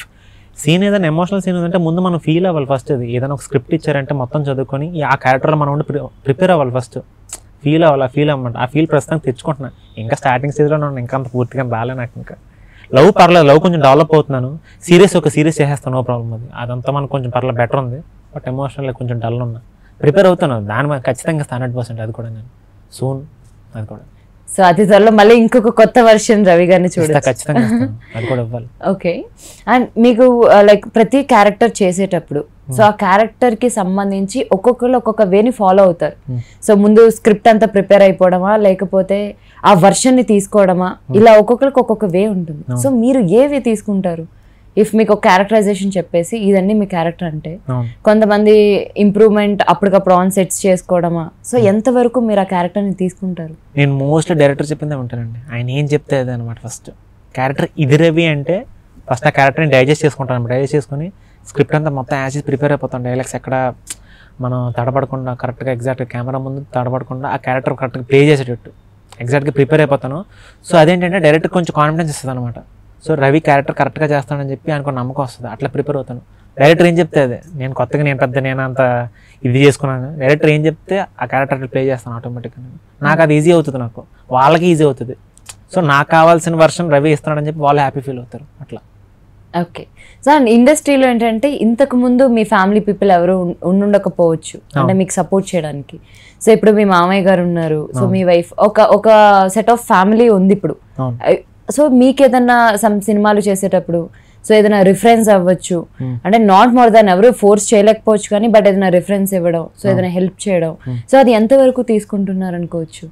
సీన్ ఏదైనా ఎమోషనల్ సీన్ ఉందంటే ముందు మనం ఫీల్ అవ్వాలి ఫస్ట్ అది ఏదైనా ఒక స్క్రిప్ట్ ఇచ్చారంటే మొత్తం చదువుకొని ఈ ఆ క్యారెక్టర్లో మనం ఉండి ప్రిపేర్ అవ్వాలి ఫస్ట్ ఫీల్ అవ్వాలి ఆ ఫీల్ అవ్వమాట ఆ ఫీల్ ప్రస్తుతం తెచ్చుకుంటున్నాను ఇంకా స్టార్టింగ్ స్టేజ్లో ఉన్నాను ఇంకా అంత పూర్తిగా రాలే నాకు ఇంకా లవ్ పర్లేదు లవ్ కొంచెం డెవలప్ అవుతున్నాను సీరియస్ ఒక సీరియస్ చేసేస్తాను నో ప్రాబ్లం అది అదంతా మనకు కొంచెం పర్లేదు బెటర్ ఉంది బట్ ఎమోషనల్ కొంచెం డల్ ఉన్నా ప్రిపేర్ అవుతాను దాని మీద ఖచ్చితంగా హండ్రెడ్ పర్సెంట్ అది కూడా నేను సూన్ అది కూడా సో అతి త్వరలో మళ్ళీ ఇంకొక కొత్త వర్షన్ రవి గారిని ఇస్తా, చూడొచ్చు ఖచ్చితంగా ఇస్తాను. అది కూడా ఇవ్వాలి ఓకే అండ్ మీకు లైక్ ప్రతి క్యారెక్టర్ చేసేటప్పుడు సో ఆ క్యారెక్టర్ కి సంబంధించి ఒక్కొక్కరు ఒక్కొక్క వేని ఫాలో అవుతారు Hmm. సో ముందు స్క్రిప్ట్ అంతా ప్రిపేర్ అయిపోవడమా లేకపోతే ఆ వర్షన్ ని తీసుకోవడమా ఇలా ఒక్కొక్కరికి ఒక్కొక్క వే ఉంటుంది సో మీరు ఏ వే తీసుకుంటారు ఇఫ్ మీకు ఒక క్యారెక్టరైజేషన్ చెప్పేసి ఇదన్నీ మీ క్యారెక్టర్ అంటే అవును కొంతమంది ఇంప్రూవ్మెంట్ అప్పటికప్పుడు ఆన్ సెట్స్ చేసుకోవడమా సో ఎంతవరకు మీరు ఆ క్యారెక్టర్ని తీసుకుంటారు నేను మోస్ట్లీ డైరెక్టర్ చెప్పిందే ఉంటానండి ఆయన ఏం చెప్తే అదే అనమాట ఫస్ట్ క్యారెక్టర్ ఇది రవి అంటే ఫస్ట్ ఆ క్యారెక్టర్ని డైజెస్ట్ చేసుకుంటాను డైజెస్ట్ చేసుకొని స్క్రిప్ట్ అంతా మొత్తం యాజ్ ప్రిపేర్ అయిపోతాం డైలాగ్స్ ఎక్కడ మనం తడబడకుండా కరెక్ట్గా ఎగ్జాక్ట్గా కెమెరా ముందు తడబడకుండా ఆ క్యారెక్టర్ కరెక్ట్గా ప్లే చేసేటట్టు ఎగ్జాక్ట్గా ప్రిపేర్ అయిపోతాను సో అదేంటంటే డైరెక్ట్ కొంచెం కాన్ఫిడెన్స్ ఇస్తుంది అనమాట సో రవి క్యారెక్టర్ కరెక్ట్గా చేస్తానని చెప్పి ఆయనకు నమ్మకం వస్తుంది అట్లా ప్రిపేర్ అవుతాను డైరెక్టర్ ఏం చెప్తే అదే నేను కొత్తగా నేను పెద్ద నేను అంత ఇది చేసుకున్నాను డైరెక్టర్ ఏం చెప్తే ఆ క్యారెక్టర్ ప్లే చేస్తాను ఆటోమేటిక్గా నాకు అది ఈజీ అవుతుంది నాకు వాళ్ళకి ఈజీ అవుతుంది సో నాకు కావాల్సిన వర్షన్ రవి ఇస్తున్నాడని చెప్పి వాళ్ళు హ్యాపీ ఫీల్ అవుతారు అట్లా ఓకే సో అండ్ ఇండస్ట్రీలో ఏంటంటే ఇంతకు ముందు మీ ఫ్యామిలీ పీపుల్ ఎవరు ఉన్- ఉండుండకపోవచ్చు అంటే మీకు సపోర్ట్ చేయడానికి సో ఇప్పుడు మీ మామయ్య గారు ఉన్నారు సో మీ వైఫ్ ఒక ఒక సెట్ ఆఫ్ ఫ్యామిలీ ఉంది ఇప్పుడు అవును సో మీకు ఏదైనా సమ్ సినిమాలు చేసేటప్పుడు సో ఏదైనా రిఫరెన్స్ అవ్వచ్చు Hmm. అంటే నాట్ మోర్ దాన్ ఎవరు ఫోర్స్ చేయలేకపోవచ్చు కానీ బట్ ఏదైనా రిఫరెన్స్ ఇవ్వడం సో ఏదైనా హెల్ప్ చేయడం సో అది ఎంతవరకు తీసుకుంటున్నారు అనుకోవచ్చు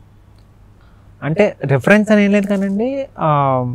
అంటే రిఫరెన్స్ అని ఏం లేదు కానండి ఆ,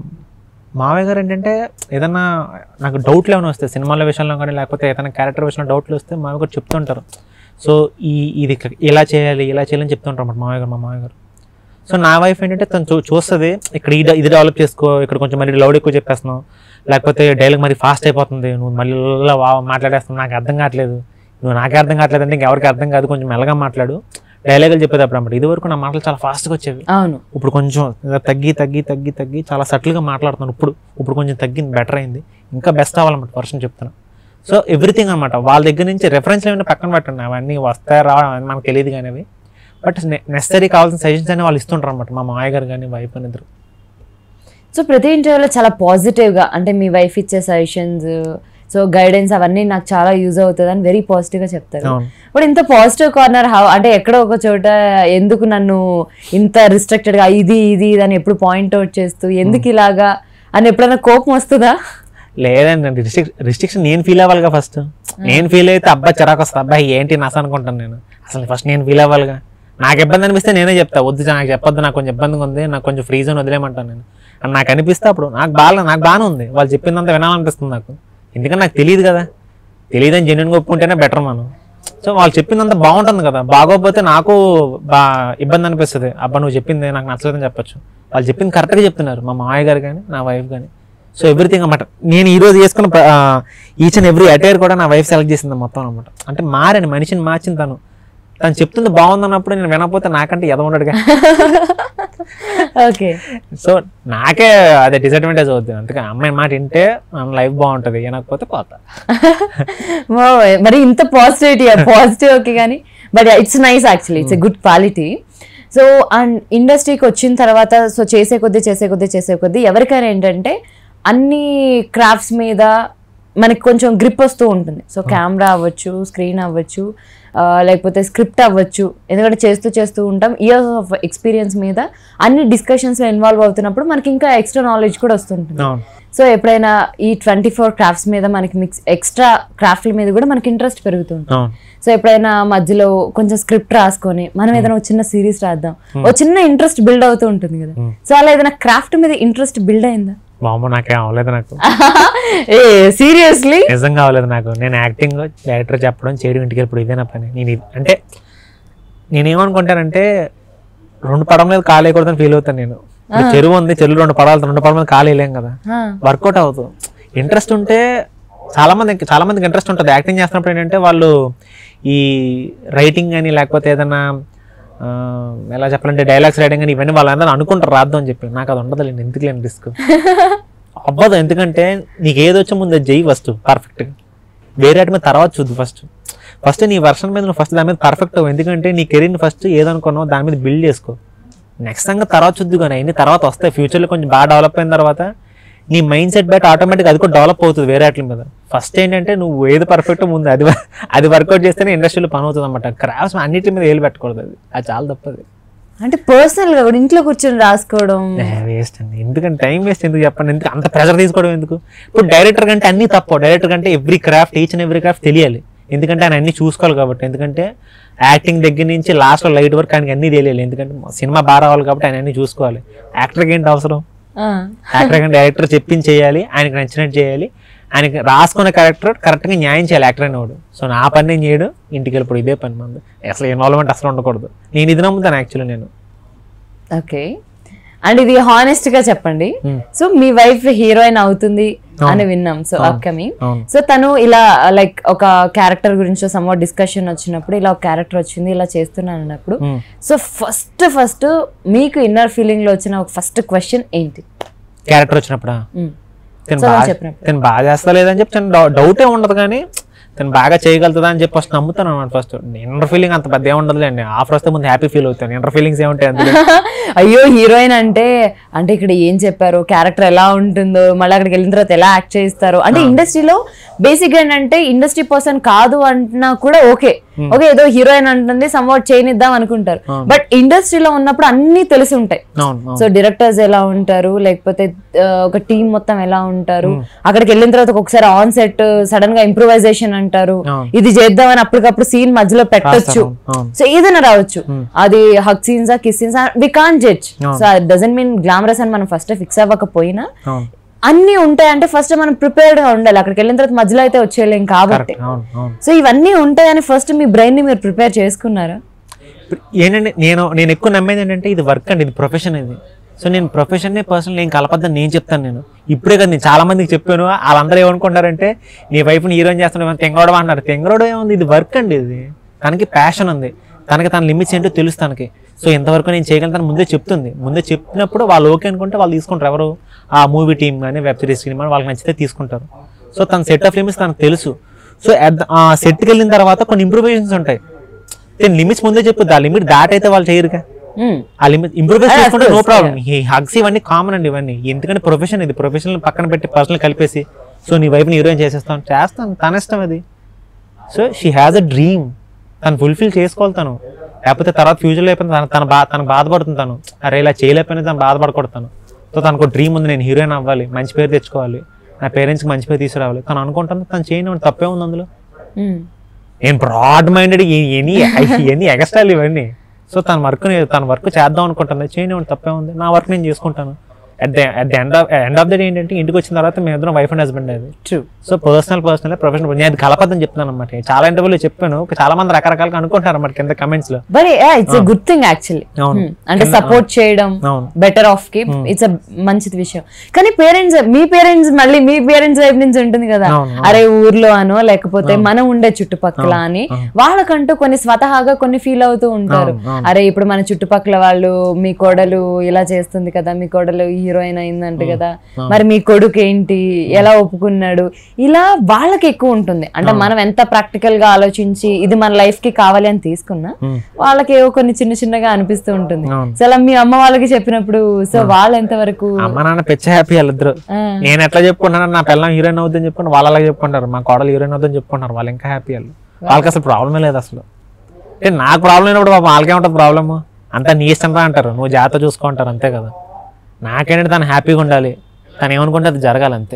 మావయ్య గారు ఏంటంటే ఏదన్నా నాకు డౌట్లు ఏమైనా వస్తాయి సినిమాల విషయంలో కానీ లేకపోతే ఏదైనా క్యారెక్టర్ విషయంలో డౌట్లు వస్తే మావయ్య గారు చెప్తుంటారు సో ఈ ఇది క- ఇలా చేయాలి ఇలా చేయాలని చెప్తుంటారు అన్నమాట మావయ్య గారు మా మావయ్య గారు సో నా వైఫ్ ఏంటంటే తను చూ చూస్తుంది ఇక్కడ ఈ డ- ఇది డెవలప్ చేసుకో ఇక్కడ కొంచెం మళ్ళీ లౌడ్ ఎక్కువ చెప్పేస్తున్నావు లేకపోతే డైలాగ్ మరి ఫాస్ట్ అయిపోతుంది నువ్వు మళ్ళీ ఇలా వా మాట్లాడేస్తున్నావు నాకు అర్థం కావట్లేదు నువ్వు నాకే అర్థం కావట్లేదు అంటే ఇంకెవరికి అర్థం కాదు కొంచెం మెల్లగా మాట్లాడు డైలాగులు చెప్పేటప్పుడు అన్నమాట ఇది వరకు నా మాటలు చాలా ఫాస్ట్గా వచ్చేవి అవును ఇప్పుడు కొంచెం ఇలా తగ్గి తగ్గి తగ్గి తగ్గి చాలా సటిల్గా మాట్లాడుతున్నాను ఇప్పుడు ఇప్పుడు కొంచెం తగ్గింది బెటర్ అయింది ఇంకా బెస్ట్ అవ్వాలన్నమాట వర్షన్ చెప్తాను సో ఎవ్రీథింగ్ అనమాట వాళ్ళ దగ్గర నుంచి రెఫరెన్స్ ఏమైనా పక్కన పెట్టండి అవన్నీ వస్తాయి రావడం అవన్నీ మనకు తెలియదు కానీ అవి బట్ నెసరీ కావాల్సిన సజెషన్స్ అని వాళ్ళు ఇస్తుంటారు అనమాట మా మాయ గారు కానీ వైఫ్ అని ఇద్దరు సో ప్రతి ఇంటర్వ్యూలో చాలా పాజిటివ్గా అంటే మీ వైఫ్ ఇచ్చే సజెషన్స్ సో గైడెన్స్ అవన్నీ నాకు చాలా యూజ్ అవుతుంది అని వెరీ పాజిటివ్గా చెప్తారు అవును బట్ ఇంత పాజిటివ్ కార్నర్ హౌ అంటే ఎక్కడో ఒక చోట ఎందుకు నన్ను ఇంత రిస్ట్రిక్టెడ్గా ఇది ఇది ఇది అని ఎప్పుడు పాయింట్ అవుట్ చేస్తూ ఎందుకు ఇలాగా అని ఎప్పుడైనా కోపం వస్తుందా లేదండి రిస్ట్రిక్ రిస్ట్రిక్షన్ నేను ఫీల్ అవ్వాలిగా ఫస్ట్ నేను ఫీల్ అయితే అబ్బాయి చిరాకు వస్తుంది అబ్బాయి ఏంటి నస అనుకుంటాను నేను అసలు ఫస్ట్ నేను ఫీల్ అవ్వాలిగా నాకు ఇబ్బంది అనిపిస్తే నేనే చెప్తా వద్దు నాకు చెప్పొద్దు నాకు కొంచెం ఇబ్బందిగా ఉంది నాకు కొంచెం ఫ్రీ జోన్ వదిలేమంటాను నేను అని నాకు అనిపిస్తే అప్పుడు నాకు బాగా నాకు బాగానే ఉంది వాళ్ళు చెప్పిందంతా వినాలనిపిస్తుంది నాకు ఎందుకంటే నాకు తెలియదు కదా తెలియదని జెన్యున్గా ఒప్పుకుంటేనే బెటర్ మనం సో వాళ్ళు చెప్పిందంతా బాగుంటుంది కదా బాగోకపోతే నాకు బా ఇబ్బంది అనిపిస్తుంది అబ్బా నువ్వు చెప్పింది నాకు నచ్చలేదని చెప్పొచ్చు వాళ్ళు చెప్పింది కరెక్ట్గా చెప్తున్నారు మా మామయ్య గారు కానీ నా వైఫ్ కానీ సో ఎవ్రీథింగ్ అన్నమాట నేను ఈ రోజు వేసుకున్న ఈచ్ అండ్ ఎవ్రీ అటైర్ కూడా నా వైఫ్ సెలెక్ట్ చేసింది మొత్తం అనమాట అంటే మారని మనిషిని మార్చింది తను తను చెప్తుంది బాగుందన్నప్పుడు నేను వినకపోతే నాకంటే ఎద ఉండడుగా ఓకే సో నాకే అదే డిసడ్వాంటేజ్ అవుతుంది అందుకే అమ్మాయి మాట వింటే మన లైఫ్ బాగుంటుంది వినకపోతే పోతా Wow, మరి ఇంత పాజిటివిటీ పాజిటివ్ ఓకే కానీ but it's nice actually it's a good quality so and ఇండస్ట్రీకి వచ్చిన తర్వాత సో చేసే కొద్దీ చేసే కొద్దీ చేసే కొద్దీ ఎవరికైనా ఏంటంటే అన్ని క్రాఫ్ట్స్ మీద మనకి కొంచెం గ్రిప్ వస్తూ ఉంటుంది సో కెమెరా అవ్వచ్చు స్క్రీన్ అవ్వచ్చు ఆ, లేకపోతే స్క్రిప్ట్ అవ్వచ్చు ఎందుకంటే చేస్తూ చేస్తూ ఉంటాం ఇయర్స్ ఆఫ్ ఎక్స్పీరియన్స్ మీద అన్ని డిస్కషన్స్లో ఇన్వాల్వ్ అవుతున్నప్పుడు మనకి ఇంకా ఎక్స్ట్రా నాలెడ్జ్ కూడా వస్తుంటుంది అవును సో ఎప్పుడైనా ఈ ట్వంటీ ఫోర్ క్రాఫ్ట్స్ మీద మనకి మిక్స్ ఎక్స్ట్రా క్రాఫ్ట్ల మీద కూడా మనకి ఇంట్రెస్ట్ పెరుగుతుంది అవును సో ఎప్పుడైనా మధ్యలో కొంచెం స్క్రిప్ట్ రాసుకొని మనం ఏదైనా ఒక చిన్న సిరీస్ రాద్దాం ఒక చిన్న ఇంట్రెస్ట్ బిల్డ్ అవుతూ ఉంటుంది కదా సో అలా ఏదైనా క్రాఫ్ట్ మీద ఇంట్రెస్ట్ బిల్డ్ అయిందా బామ్మ నాకేం అవ్వలేదు నాకు ఏ సీరియస్లీ నిజంగా అవ్వలేదు నాకు నేను యాక్టింగ్ డైరెక్టర్ చెప్పడం చేయడం ఇంటికి ఇప్పుడు ఇదే నా పని నేను ఇది- అంటే నేనేమనుకుంటానంటే రెండు పడవ మీద కాలు వేయకూడదని ఫీల్ అవుతాను నేను ఇప్పుడు చెరువు ఉంది చెరువు రెండు పడవలు రెండు పడవ మీద కాలు వేయలేం కదా వర్కౌట్ అవుతుంది ఇంట్రెస్ట్ ఉంటే చాలా మంది చాలా మందికి ఇంట్రెస్ట్ ఉంటుంది యాక్టింగ్ చేస్తున్నప్పుడు ఏంటంటే వాళ్ళు ఈ రైటింగ్ కానీ లేకపోతే ఏదైనా ఆ, ఎలా చెప్పాలంటే డైలాగ్స్ రైటింగ్ కానీ ఇవన్నీ వాళ్ళందరూ అనుకుంటారు రాద్దాం అని చెప్పి నాకు అది ఉండదు లేండి ఎందుకు లేని రిస్క్ అవ్వదు ఎందుకంటే నీకు ఏది వచ్చే ముందు అది చెయ్యి ఫస్ట్ పర్ఫెక్ట్గా వేరే వాటి మీద తర్వాత చూద్దు ఫస్ట్ ఫస్ట్ నీ వర్షన్ మీద నువ్వు ఫస్ట్ దాని మీద పర్ఫెక్ట్ అవ్వు ఎందుకంటే నీ కెరీర్ని ఫస్ట్ ఏదనుకున్నావు దాని మీద బిల్డ్ చేసుకో నెక్స్ట్ సంగతి తర్వాత చూద్దు కానీ అన్ని తర్వాత వస్తాయి ఫ్యూచర్లో కొంచెం బాగా డెవలప్ అయిన తర్వాత నీ మైండ్ సెట్ బట్టి ఆటోమేటిక్ అది కూడా డెవలప్ అవుతుంది వేరే వాటి మీద ఫస్ట్ ఏంటంటే నువ్వు ఏది పర్ఫెక్ట్ ముందు అది అది వర్కౌట్ చేస్తేనే ఇండస్ట్రీలో పని అవుతుంది అనమాట క్రాఫ్ట్స్ అన్నిటి మీద ఏలు పెట్టకూడదు అది అది చాలా తప్పది అంటే పర్సనల్ గా కూడా ఇంట్లో కూర్చొని రాసుకోవడం వేస్ట్ అండి ఎందుకంటే టైం వేస్ట్ ఎందుకు చెప్పండి ఎందుకు అంత ప్రెషర్ తీసుకోవడం ఎందుకు ఇప్పుడు డైరెక్టర్ కంటే అన్ని తప్ప డైరెక్టర్ కంటే every craft each and every craft తెలియాలి ఎందుకంటే ఆయన అన్ని చూసుకోవాలి కాబట్టి ఎందుకంటే యాక్టింగ్ దగ్గర నుంచి లాస్ట్ లైట్ వరకు ఆయనకి అన్ని తెలియాలి ఎందుకంటే సినిమా బాగా రావాలి కాబట్టి ఆయన అన్ని చూసుకోవాలి యాక్టర్కి ఏంటి అవసరం ఆ, యాక్టర్ కంటే డైరెక్టర్ చెప్పింది చేయాలి ఆయనకి నచ్చినట్టు చేయాలి ఆయనకి రాసుకున్న క్యారెక్టర్ కరెక్ట్గా న్యాయం చేయాలి యాక్టర్ అనేవాడు సో నా పని నేను చేయడు ఇంటికి వెళ్ళిపోయి ఇదే పని మంది అసలు ఇన్వాల్వ్మెంట్ అసలు ఉండకూడదు నేను ఇది నమ్ముతాను యాక్చువల్లీ నేను ఓకే అండ్ ఇది హానెస్ట్ గా చెప్పండి Hmm. సో మీ వైఫ్ హీరోయిన్ అవుతుంది అని విన్నాం సో అప్కమింగ్ అవును సో తను ఇలా లైక్ ఒక క్యారెక్టర్ గురించి సమ్వాట్ డిస్కషన్ వచ్చినప్పుడు ఇలా ఒక క్యారెక్టర్ వచ్చింది ఇలా చేస్తున్నాను అన్నప్పుడు Hmm. సో ఫస్ట్ ఫస్ట్ మీకు ఇన్నర్ ఫీలింగ్ లో వచ్చిన ఒక ఫస్ట్ క్వశ్చన్ ఏంటి క్యారెక్టర్ వచ్చినప్పుడా Hmm. తను సో బాగా చెప్పినప్పుడు తను బాగా చేస్తా లేదని చెప్పి తను డౌ- డౌటే ఉండదు కానీ తను బాగా చేయగలుగుతుందా అని చెప్పి ఫస్ట్ నమ్ముతాను అనమాట ఫస్ట్ ఇంటర్ ఫీలింగ్ అంత పెద్ద ఏముండదులేండి ఆఫర్ వస్తే ముందు హ్యాపీ ఫీల్ అవుతాను ఇంటర్ ఫీలింగ్స్ ఏముంటాయి అందులో అయ్యో హీరోయిన్ అంటే అంటే ఇక్కడ ఏం చెప్పారు క్యారెక్టర్ ఎలా ఉంటుందో మళ్ళీ అక్కడికి వెళ్ళిన తర్వాత ఎలా యాక్ట్ చేస్తారు అంటే ఇండస్ట్రీలో బేసిక్ ఏంటంటే ఇండస్ట్రీ పర్సన్ కాదు అంటున్నా కూడా ఓకే ఓకే ఏదో హీరోయిన్ అంటుంది సమ్వాట్ చేయనిద్దాం అనుకుంటారు బట్ ఇండస్ట్రీలో ఉన్నప్పుడు అన్ని తెలిసి ఉంటాయి అవును అవును సో డైరెక్టర్స్ ఎలా ఉంటారు లేకపోతే ఆ, ఒక టీం మొత్తం ఎలా ఉంటారు అక్కడికి వెళ్ళిన తర్వాత ఒకసారి ఆన్ సెట్ సడన్ గా ఇంప్రూవైజేషన్ అంటారు అవును. ఇది చేద్దామని అప్పటికప్పుడు సీన్ మధ్యలో పెట్టొచ్చు అవును, అవును. సో ఏదైనా రావచ్చు అది హక్ సీన్స్ ఆ kiss scenes we can judge so అది డజన్ మీన్ గ్లామరస్ అని మనం ఫస్ట్ ఫిక్స్ అవ్వకపోయినా అవును అన్ని ఉంటాయంటే ఫస్ట్ మనం ప్రిపేర్డ్ గా ఉండాలి అక్కడికి వెళ్ళిన తర్వాత మధ్యలో అయితే వచ్చేయలేం కాబట్టి అవును అవును సో ఇవన్నీ ఉంటాయని ఫస్ట్ మీ బ్రెయిన్ ని మీరు ప్రిపేర్ చేసుకున్నారా ఇప్పుడు ఏంటంటే నేను నేను ఎక్కువ నమ్మేది ఏంటంటే ఇది వర్క్ అండి ఇది ప్రొఫెషన్ ఇది సో నేను ప్రొఫెషన్ పర్సనల్ నేను కలపద్దని నేను చెప్తాను నేను ఇప్పుడే కదా నేను చాలా మందికి చెప్పాను వాళ్ళందరూ ఏమనుకుంటారంటే నీ వైఫ్ని హీరోయిన్ చేస్తున్నావు తెంగోడడం అంటారు తెంగోడం ఏముంది ఇది వర్క్ అండి ఇది తనకి ప్యాషన్ ఉంది తనకి తన లిమిట్స్ ఏంటో తెలుసు తనకి సో ఎంతవరకు నేను చేయగలుగుతాను ముందే చెప్తుంది ముందే చెప్పినప్పుడు వాళ్ళు ఓకే అనుకుంటే వాళ్ళు తీసుకుంటారు ఎవరు ఆ మూవీ టీం కానీ వెబ్ సిరీస్ టీం కానీ వాళ్ళకి నచ్చితే తీసుకుంటారు సో తన సెట్ ఆఫ్ లిమిట్స్ తనకు తెలుసు సో ఆ సెట్కి వెళ్ళిన తర్వాత కొన్ని ఇంప్రూవేషన్స్ ఉంటాయి నేను లిమిట్స్ ముందే చెప్పుద్ది ఆ లిమిట్ దాటైతే వాళ్ళు చేయరుగా మ్మ్. ఆ లిమిట్ ఇంప్రూవ్ Yeah, of చేసుకుంటే నో course, ప్రాబ్లం ఈ హగ్స్ ఇవన్నీ కామన్ అండి ఇవన్నీ ఎందుకంటే ప్రొఫెషన్ ఇది ప్రొఫెషనల్ పక్కన పెట్టి పర్సనల్ కలిపేసి సో నీ వైఫ్ని హీరోయిన్ చేసేస్తాను చేస్తాను తన ఇష్టం అది so she has a dream తను ఫుల్ఫిల్ చేసుకోవాలి తను లేకపోతే తర్వాత ఫ్యూచర్లో అయిపోయింది తన తన బా తను బాధపడుతుంది తను అరే ఇలా చేయలేకపోయినా తను బాధపడకూడదు తను సో తనకు డ్రీమ్ ఉంది నేను హీరోయిన్ అవ్వాలి మంచి పేరు తెచ్చుకోవాలి నా పేరెంట్స్కి మంచి పేరు తీసుకురావాలి తను అనుకుంటుంది తను చేయని తప్పే ఉంది అందులో ఉమ్. నేను బ్రాడ్ మైండెడ్ ఎనీ ఎనీ ఎక్స్ట్రాలు ఇవన్నీ సో తన వర్క్ తన వర్క్ చేద్దాం అనుకుంటుంది చేయని తప్పే ఉంది నా వర్క్ నేను చేసుకుంటాను at the at the end of end of the day ఏంటంటే ఇంటికి వచ్చిన తర్వాత మేము ఇద్దరం వైఫ్ అండ్ హస్బెండ్ అది true so personal personal professional నేను అది కలపదని చెప్తున్నాను అనమాట చాలా ఇంటర్వ్యూలో చెప్పాను చాలా మంది రకరకాలుగా అనుకుంటారు అన్నమాట కింద కమెంట్స్ లో but it's a good thing actually అవును అంటే సపోర్ట్ చేయడం అవును బెటర్ ఆఫ్ కి ఇట్స్ మంచిది విషయం కానీ పేరెంట్స్ మీ పేరెంట్స్ మళ్ళీ మీ పేరెంట్స్ వైపు నుంచి ఉంటుంది కదా అవును, అరే ఊర్లో అనో లేకపోతే మనం ఉండే చుట్టుపక్కల అని వాళ్ళకంటూ కొన్ని స్వతహాగా కొన్ని ఫీల్ అవుతూ ఉంటారు అవును, అవును. అరే ఇప్పుడు మన చుట్టుపక్కల వాళ్ళు మీ కోడలు ఇలా చేస్తుంది కదా మీ కోడలు హీరోయిన్ అయిందంట కదా మరి మీ కొడుకు ఏంటి ఎలా ఒప్పుకున్నాడు ఇలా వాళ్ళకి ఎక్కువ ఉంటుంది అంటే మనం ఎంత ప్రాక్టికల్ గా ఆలోచించి ఇది మన లైఫ్ కి కావాలి అని తీసుకున్నా Hmm. వాళ్ళకి ఏవో కొన్ని చిన్న చిన్నగా అనిపిస్తూ ఉంటుంది అవును. సో అలా మీ అమ్మ వాళ్ళకి చెప్పినప్పుడు సో వాళ్ళు ఎంతవరకు అమ్మ నాన్న పెచ్చ హ్యాపీ వాళ్ళిద్దరు ఆ, నేను ఎట్లా చెప్పుకుంటాను నా పిల్లం హీరోయిన్ అవుతుందని చెప్పుకుంటే వాళ్ళు అలాగే చెప్పుకుంటారు మా కోడలు హీరోయిన్ అవుతుందని చెప్పుకుంటారు వాళ్ళు ఇంకా హ్యాపీ వాళ్ళు వాళ్ళకి అసలు ప్రాబ్లమే లేదు అసలు అంటే నాకు ప్రాబ్లం అయినప్పుడు పాపం వాళ్ళకే ఉంటుంది ప్రాబ్లమ్ అంతా నీ ఇష్టం రా అంటారు నువ్వు జాగ్రత్త చూసుకుంటారు అంతే కదా నాకేంటంటే తను హ్యాపీగా ఉండాలి తను ఏమనుకుంటే అది జరగాలి అంతే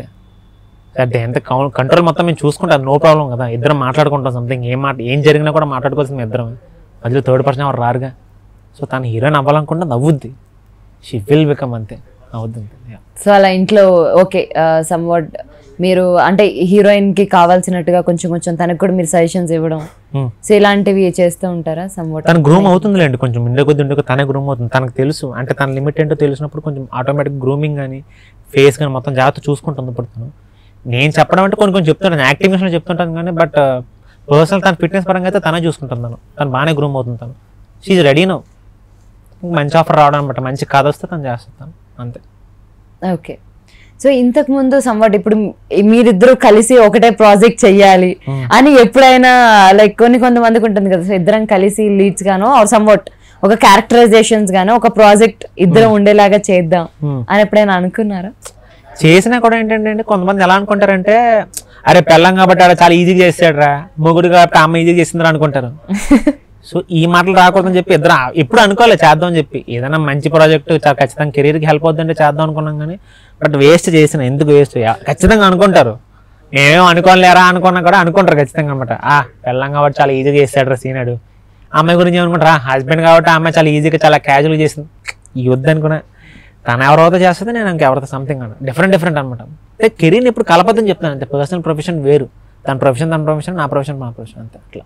అదే ఎంత కంట్రోల్ మొత్తం మేము చూసుకుంటాం నో ప్రాబ్లం కదా ఇద్దరం మాట్లాడుకుంటాం సంథింగ్ ఏం మాట ఏం జరిగినా కూడా మాట్లాడుకోవాల్సింది ఇద్దరం మధ్యలో థర్డ్ పర్సన్ ఎవరు రారుగా సో తను హీరోయిన్ అవ్వాలనుకుంటే నవ్వుద్ది షీ విల్ బికమ్ అంతే నవ్వుద్ది అంతే Yeah. సో అలా ఇంట్లో ఓకే సమ్వాట్ మీరు అంటే హీరోయిన్ కి కావాల్సినట్టుగా కొంచెం కొంచెం తనకు కూడా మీరు సజెషన్స్ ఇవ్వడం Hmm. సో ఇలాంటివి చేస్తూ ఉంటారా సమ్వాట్ తన గ్రూమ్ అవుతుందిలేండి కొంచెం ఇండే కొద్ది ఇండే కొద్ది తనే గ్రూమ్ అవుతుంది తనకు తెలుసు అంటే తన లిమిట్ ఏంటో తెలిసినప్పుడు కొంచెం ఆటోమేటిక్ గ్రూమింగ్ కానీ ఫేస్ కానీ మొత్తం జాగ్రత్త చూసుకుంటుంది ఇప్పుడు తను నేను చెప్పడం అంటే కొన్ని కొన్ని చెప్తాను యాక్టివేషన్ చెప్తుంటాను కానీ బట్ పర్సనల్ తన ఫిట్నెస్ పరంగా అయితే తనే చూసుకుంటాను తను తను బాగానే గ్రూమ్ అవుతుంది తను షీఈ్ రెడీ నో మంచి ఆఫర్ రావడం అనమాట మంచి కథ వస్తే తను చేస్తాను అంతే ఓకే సో ఇంతకు ముందు సంవాట్ ఇప్పుడు మీరిద్దరు కలిసి ఒకటే ప్రాజెక్ట్ చెయ్యాలి Hmm. అని ఎప్పుడైనా లైక్ కొన్ని కొంతమందికి ఉంటుంది కదా సో ఇద్దరం కలిసి లీడ్స్ గానో ఆర్ సంవాట్ ఒక క్యారెక్టరైజేషన్స్ గానో ఒక ప్రాజెక్ట్ ఇద్దరం ఉండేలాగా చేద్దాం Hmm. అని ఎప్పుడైనా అనుకున్నారా చేసినా కూడా ఏంటంటే అండి, కొంతమంది ఎలా అనుకుంటారంటే అరే పెళ్ళం కాబట్టి ఆడ చాలా ఈజీగా చేస్తాడు రా మొగుడు కాబట్టి అమ్మ ఈజీగా చేసిందిరా అనుకుంటారు సో ఈ మాటలు రాకూడదని చెప్పి ఇద్దరు ఆ- ఎప్పుడు అనుకోలే చేద్దాం అని చెప్పి ఏదైనా మంచి ప్రాజెక్ట్ ఖచ్చితంగా కెరీర్కి హెల్ప్ అవుతుందంటే చేద్దాం అనుకున్నాం కానీ బట్ వేస్ట్ చేసిన ఎందుకు వేస్ట్ ఖచ్చితంగా అనుకుంటారు నేనేం అనుకోలేరా అనుకున్నా కూడా అనుకుంటారు ఖచ్చితంగా అనమాట ఆ పెళ్ళం కాబట్టి చాలా ఈజీగా చేస్తాడు రా సీనాడు అమ్మాయి గురించి ఏమనుకుంటారా హస్బెండ్ కాబట్టి ఆ అమ్మాయి చాలా ఈజీగా చాలా క్యాజువల్గా చేసింది ఈ వద్దు అనుకున్నా తను ఎవరితో చేస్తుంది నేను ఇంకెవరితో సంథింగ్ అన్న డిఫరెంట్ డిఫరెంట్ అనమాట అంటే కెరీర్ని ఇప్పుడు కలపదని చెప్తాను అంతే పర్సనల్ ప్రొఫెషన్ వేరు తన ప్రొఫెషన్ తన ప్రొఫెషన్ నా ప్రొఫెషన్ మా ప్రొఫెషన్ అంతే అట్లా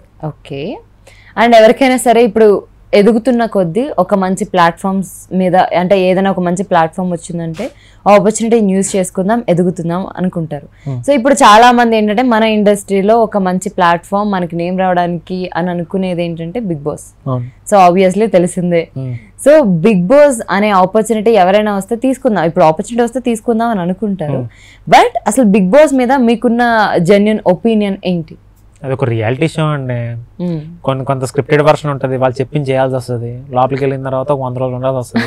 ఓకే అండ్ ఎవరికైనా సరే ఇప్పుడు ఎదుగుతున్న కొద్దీ ఒక మంచి ప్లాట్ఫామ్స్ మీద అంటే ఏదైనా ఒక మంచి ప్లాట్ఫామ్ వచ్చిందంటే ఆ ఆపర్చునిటీని యూస్ చేసుకుందాం ఎదుగుతుందాం అనుకుంటారు Hmm. సో ఇప్పుడు చాలా మంది ఏంటంటే మన ఇండస్ట్రీలో ఒక మంచి ప్లాట్ఫామ్ మనకి నేమ్ రావడానికి అని అనుకునేది ఏంటంటే బిగ్ బాస్ అవును సో ఆబ్వియస్లీ తెలిసిందే సో బిగ్ బాస్ అనే ఆపర్చునిటీ ఎవరైనా వస్తే తీసుకుందాం ఇప్పుడు ఆపర్చునిటీ వస్తే తీసుకుందాం అని అనుకుంటారు బట్ అసలు బిగ్ బాస్ మీద మీకున్న జెన్యున్ ఒపీనియన్ ఏంటి అది ఒక రియాలిటీ షో అండి Hmm. కొన్ని కొంత స్క్రిప్టెడ్ వర్షన్ ఉంటుంది వాళ్ళు చెప్పింది చేయాల్సి వస్తుంది లోపలికి వెళ్ళిన తర్వాత ఒక వంద రోజులు ఉండాల్సి వస్తుంది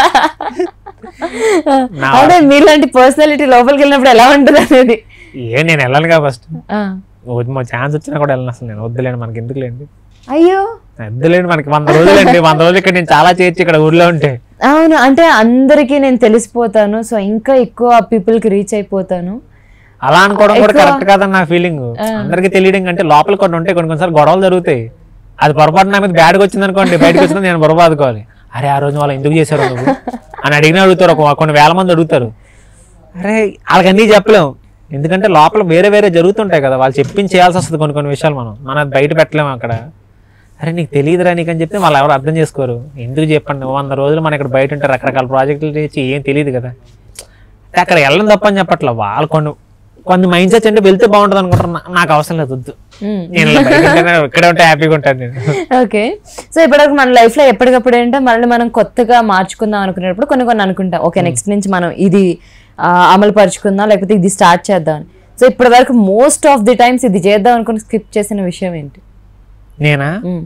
నా- అదే మీలాంటి పర్సనాలిటీ లోపలికి వెళ్ళినప్పుడు ఎలా ఉంటుంది అనేది ఏ నేను వెళ్ళాలిగా ఫస్ట్ ఆ. మా ఛాన్స్ వచ్చినా కూడా వెళ్ళను అసలు నేను వద్దులేండి మనకి ఎందుకు లేండి అయ్యో వద్దులేండి మనకి వంద రోజులు అండి వంద రోజులు ఇక్కడ నేను చాలా చేర్చి ఇక్కడ ఊర్లో ఉంటే అవును అంటే అందరికీ నేను తెలిసిపోతాను సో ఇంకా ఎక్కువ పీపుల్ కి రీచ్ అయిపోతాను అలా అనుకోవడం కూడా ఎక్కువ- కరెక్ట్ కాదని నా ఫీలింగ్ అందరికీ తెలియడం కంటే లోపల కొన్ని ఉంటాయి కొన్ని కొన్నిసార్లు గొడవలు జరుగుతాయి అది పొరపాటు నా మీద బ్యాడ్గా వచ్చింది అనుకోండి బయటకు వచ్చింది నేను బొరబాదుకోవాలి అరే ఆ రోజు వాళ్ళు ఎందుకు చేశారు నువ్వు అని అడిగిన అడుగుతారు ఒక కొన్ని వేల మంది అడుగుతారు అరే వాళ్ళకి అన్నీ చెప్పలేము ఎందుకంటే లోపల వేరే వేరే జరుగుతుంటాయి కదా వాళ్ళు చెప్పించి చేయాల్సి వస్తుంది కొన్ని కొన్ని విషయాలు మనం మనం అది బయట పెట్టలేము అక్కడ అరే నీకు తెలియదురా నీకు అని చెప్తే వాళ్ళు ఎవరు అర్థం చేసుకోరు ఎందుకు చెప్పండి వంద రోజులు మన ఇక్కడ బయట ఉంటే రకరకాల ప్రాజెక్టులు చేసి ఏం తెలియదు కదా అంటే అక్కడ వెళ్ళడం తప్పని చెప్పట్లా వాళ్ళు కొన్ని కొన్ని మైండ్ సెట్స్ అంటే వెళ్తే బాగుంటుంది అనుకుంటారు నా- నాకు అవసరం లేదు వద్దు నేను ఇలా బయట ఉంటేనే ఇక్కడే ఉంటే హ్యాపీగా ఉంటాను నేను ఓకే సో ఇప్పటివరకు మన లైఫ్ లో ఎప్పటికప్పుడు ఏంటంటే మళ్ళీ మనం కొత్తగా మార్చుకుందాం అనుకునేటప్పుడు కొన్ని కొన్ని అనుకుంటాం ఓకే నెక్స్ట్ నుంచి మనం ఇది ఆ, అమలు పరుచుకుందాం లేకపోతే ఇది స్టార్ట్ చేద్దాం అని సో ఇప్పటి వరకు మోస్ట్ ఆఫ్ ది టైమ్స్ ఇది చేద్దాం అనుకుని స్కిప్ చేసిన విషయం ఏంటి నేనా మ్మ్.